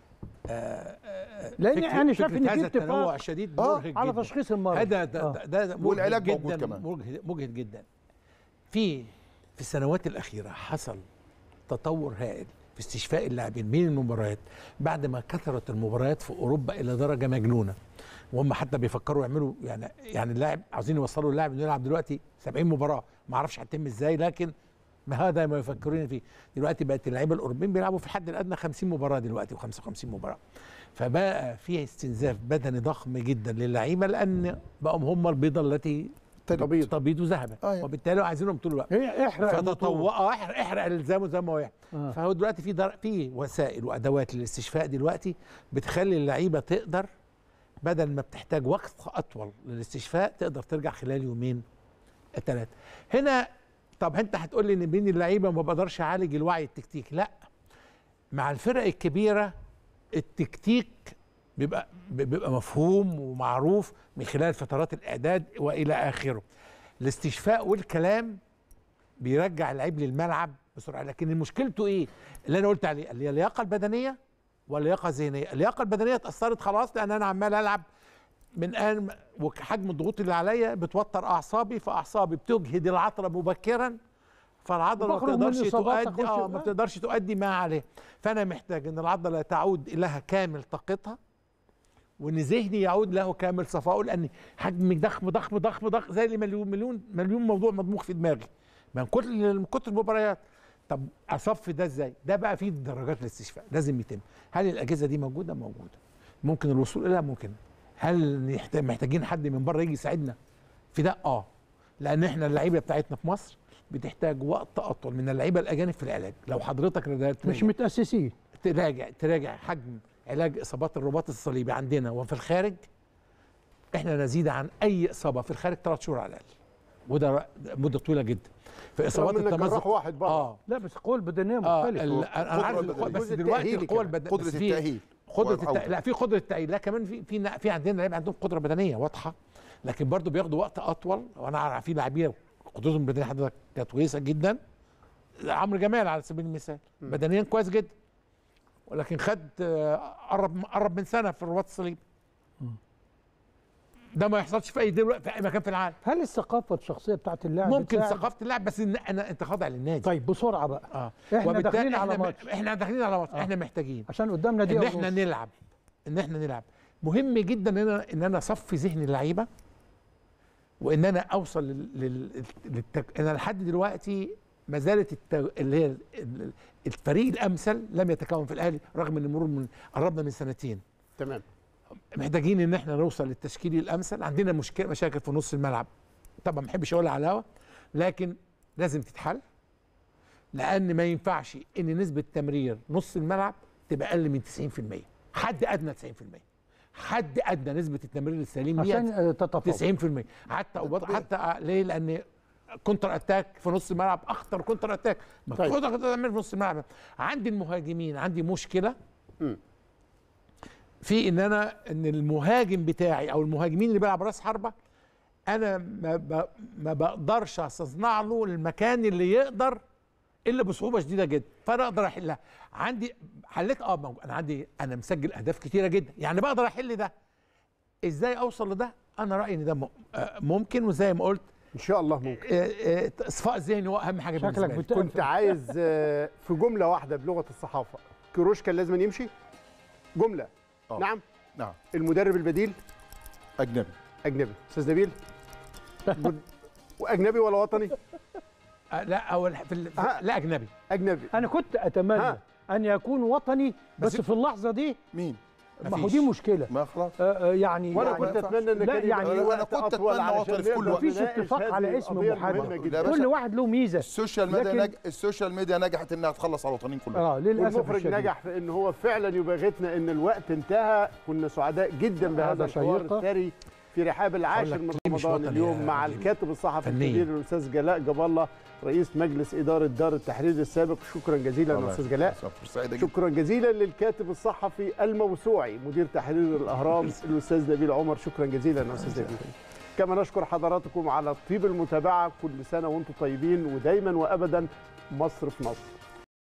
لان فكرة- انا شايف فكرة ان هذا في التنوع اتفاق شديد آه، مرهق على جدا. تشخيص المرض هذا ده, آه. ده, ده مرهق والعلاج جدا موجود كمان. مجهد, مجهد جدا في في السنوات الاخيره حصل تطور هائل في استشفاء اللاعبين من المباريات بعد ما كثرت المباريات في اوروبا الى درجه مجنونه وهم حتى بيفكروا يعملوا يعني يعني اللاعب عاوزين يوصلوا اللاعب انه يلعب دلوقتي 70 مباراه ما اعرفش هتتم ازاي لكن ما هذا ما يفكرون فيه دلوقتي بقت اللعيبه الاوروبيين بيلعبوا في الحد الادنى 50 مباراه دلوقتي و55 مباراه فبقى في استنزاف بدني ضخم جدا للعيبه لان بقوا هم البيضه التي تبيض تبيض ذهبا آه يعني. وبالتالي عايزينهم طول الوقت هي احرق الموتور. فتطوع اه احرق, احرق الزامه زي ما هو يحرق آه. فهو دلوقتي في در... في وسائل وادوات للاستشفاء دلوقتي بتخلي اللعيبه تقدر بدل ما بتحتاج وقت اطول للاستشفاء تقدر ترجع خلال يومين ثلاثه هنا طب انت هتقول لي ان بين اللعيبه ما بقدرش اعالج الوعي التكتيكي لا مع الفرق الكبيره التكتيك بيبقى بيبقى مفهوم ومعروف من خلال فترات الاعداد والى اخره الاستشفاء والكلام بيرجع اللعيب للملعب بسرعه لكن مشكلته ايه اللي انا قلت عليه اللي هي اللياقه البدنيه واللياقه الذهنيه اللياقه البدنيه اتاثرت خلاص لان انا عمال العب من ان وحجم الضغوط اللي عليا بتوتر اعصابي فاعصابي بتجهد العضله مبكرا فالعضله ما وبخرج من بتقدرش إصابات تؤدي أخش- اه ما آه. بتقدرش تؤدي ما عليها فانا محتاج ان العضله تعود لها كامل طاقتها وان ذهني يعود له كامل صفائه لان حجم ضخم ضخم ضخم ضخم زي اللي مليون مليون مليون موضوع مضموخ في دماغي من كتر من كتر المباريات طب اصفي ده ازاي؟ ده بقى فيه درجات الاستشفاء لازم يتم هل الاجهزه دي موجوده؟ موجوده ممكن الوصول اليها ممكن هل نحت- محتاجين حد من بره يجي يساعدنا في ده؟ اه لان احنا اللعيبه بتاعتنا في مصر بتحتاج وقت اطول من اللعيبه الاجانب في العلاج لو حضرتك رجعت مش متاسسين تراجع تراجع حجم علاج اصابات الرباط الصليبي عندنا وفي الخارج احنا نزيد عن اي اصابه في الخارج ثلاث شهور على الاقل وده ر- مده طويله جدا في اصابات رغم إنك التمزق جراح واحد بره. اه لا بس القوه البدنيه اه مختلفه ال- انا عارف القدرة القوة- بس البدنية. دلوقتي التأهيلي القوه كمان. البدنيه قدرة بس في التأهيل قدره والعودة. التأهيل لا في قدره التأهيل لا كمان في في في عندنا لعيبه عندهم قدره بدنيه واضحه لكن برضه بياخدوا وقت اطول وانا عارف في لاعبين قدرتهم البدنيه حضرتك كانت كويسه جدا عمرو جمال على سبيل المثال بدنيا كويس جدا ولكن خد آه، قرب قرب من سنه في الرباط الصليبي ده ما يحصلش في اي دول في اي مكان في العالم هل الثقافه الشخصيه بتاعت اللاعب ممكن بتساعد؟ ثقافه اللاعب بس إن انا انت خاضع للنادي طيب بسرعه بقى اه احنا وبالتالي داخلين على احنا ماتش احنا داخلين على ماتش احنا محتاجين عشان قدامنا دي ان احنا نلعب ان احنا نلعب مهم جدا ان انا ان انا اصفي ذهن اللعيبه وان انا اوصل لل... لل... للتك... انا لحد دلوقتي ما زالت الت... اللي هي ال- الفريق الامثل لم يتكون في الاهلي رغم ان مرور من قربنا من سنتين تمام محتاجين ان احنا نوصل للتشكيل الامثل عندنا مشكله مشاكل في نص الملعب طبعا ما بحبش اقولها على الهوا لكن لازم تتحل لان ما ينفعش ان نسبه تمرير نص الملعب تبقى اقل من 90% حد ادنى 90% حد ادنى نسبه التمرير السليم دي عشان آه، تتفوق 90% حتى وبط- حتى آه، ليه لان كونتر اتاك في نص الملعب اخطر كونتر اتاك ما طيب. تاخدها تعمل في نص الملعب عندي المهاجمين عندي مشكله مم. في ان انا ان المهاجم بتاعي او المهاجمين اللي بيلعب راس حربه انا ما, ب... ما بقدرش استصنع له المكان اللي يقدر الا بصعوبه شديده جدا فانا اقدر احلها عندي حليت اه موجود. انا عندي انا مسجل اهداف كتيره جدا يعني بقدر احل ده ازاي اوصل لده انا رايي ان ده م- آه، ممكن وزي ما قلت ان شاء الله ممكن آه، آه، اصفاء الذهن هو اهم حاجه بالنسبه شكلك لي بت... كنت عايز آه، في جمله واحده بلغه الصحافه كروش كان لازم يمشي جمله آه. نعم نعم المدرب البديل اجنبي اجنبي استاذ نبيل جد- واجنبي ولا وطني آه، لا اول في ال... في... آه. لا اجنبي اجنبي انا كنت اتمنى ها. ان يكون وطني بس, بس- في اللحظه دي مين ما هو مفيش. دي مشكله ما خلاص آه، آه، يعني وانا يعني كنت اتمنى ان لا، كان يعني يبقى وأنا وقت كنت أطول أتمنى علشان وطني في كل نقدر وقت. مفيش نناقش اتفاق هذه على اسم القضية محدد. المهمة جدا. لا باشا. كل واحد له ميزه السوشيال ميديا لكن- نج... السوشيال ميديا نجحت انها تخلص على الوطنيين كلهم اه للاسف والمخرج الشديد. نجح في ان هو فعلا يباغتنا ان الوقت انتهى كنا سعداء جدا بهذا قعدة الحوار شيقة. الثري في رحاب العاشر لك من ليه مش رمضان وطني اليوم يا مع جميل؟ الكاتب الصحفي فنيا. الكبير الاستاذ جلاء جاب الله رئيس مجلس اداره دار التحرير السابق شكرا جزيلا الله استاذ جلاء يسعدك. سعيدة جدا شكرا جزيلا للكاتب الصحفي الموسوعي مدير تحرير الاهرام الاستاذ نبيل عمر شكرا جزيلا يا استاذ نبيل كما نشكر حضراتكم على طيب المتابعه كل سنه وانتم طيبين ودايما وابدا مصر في مصر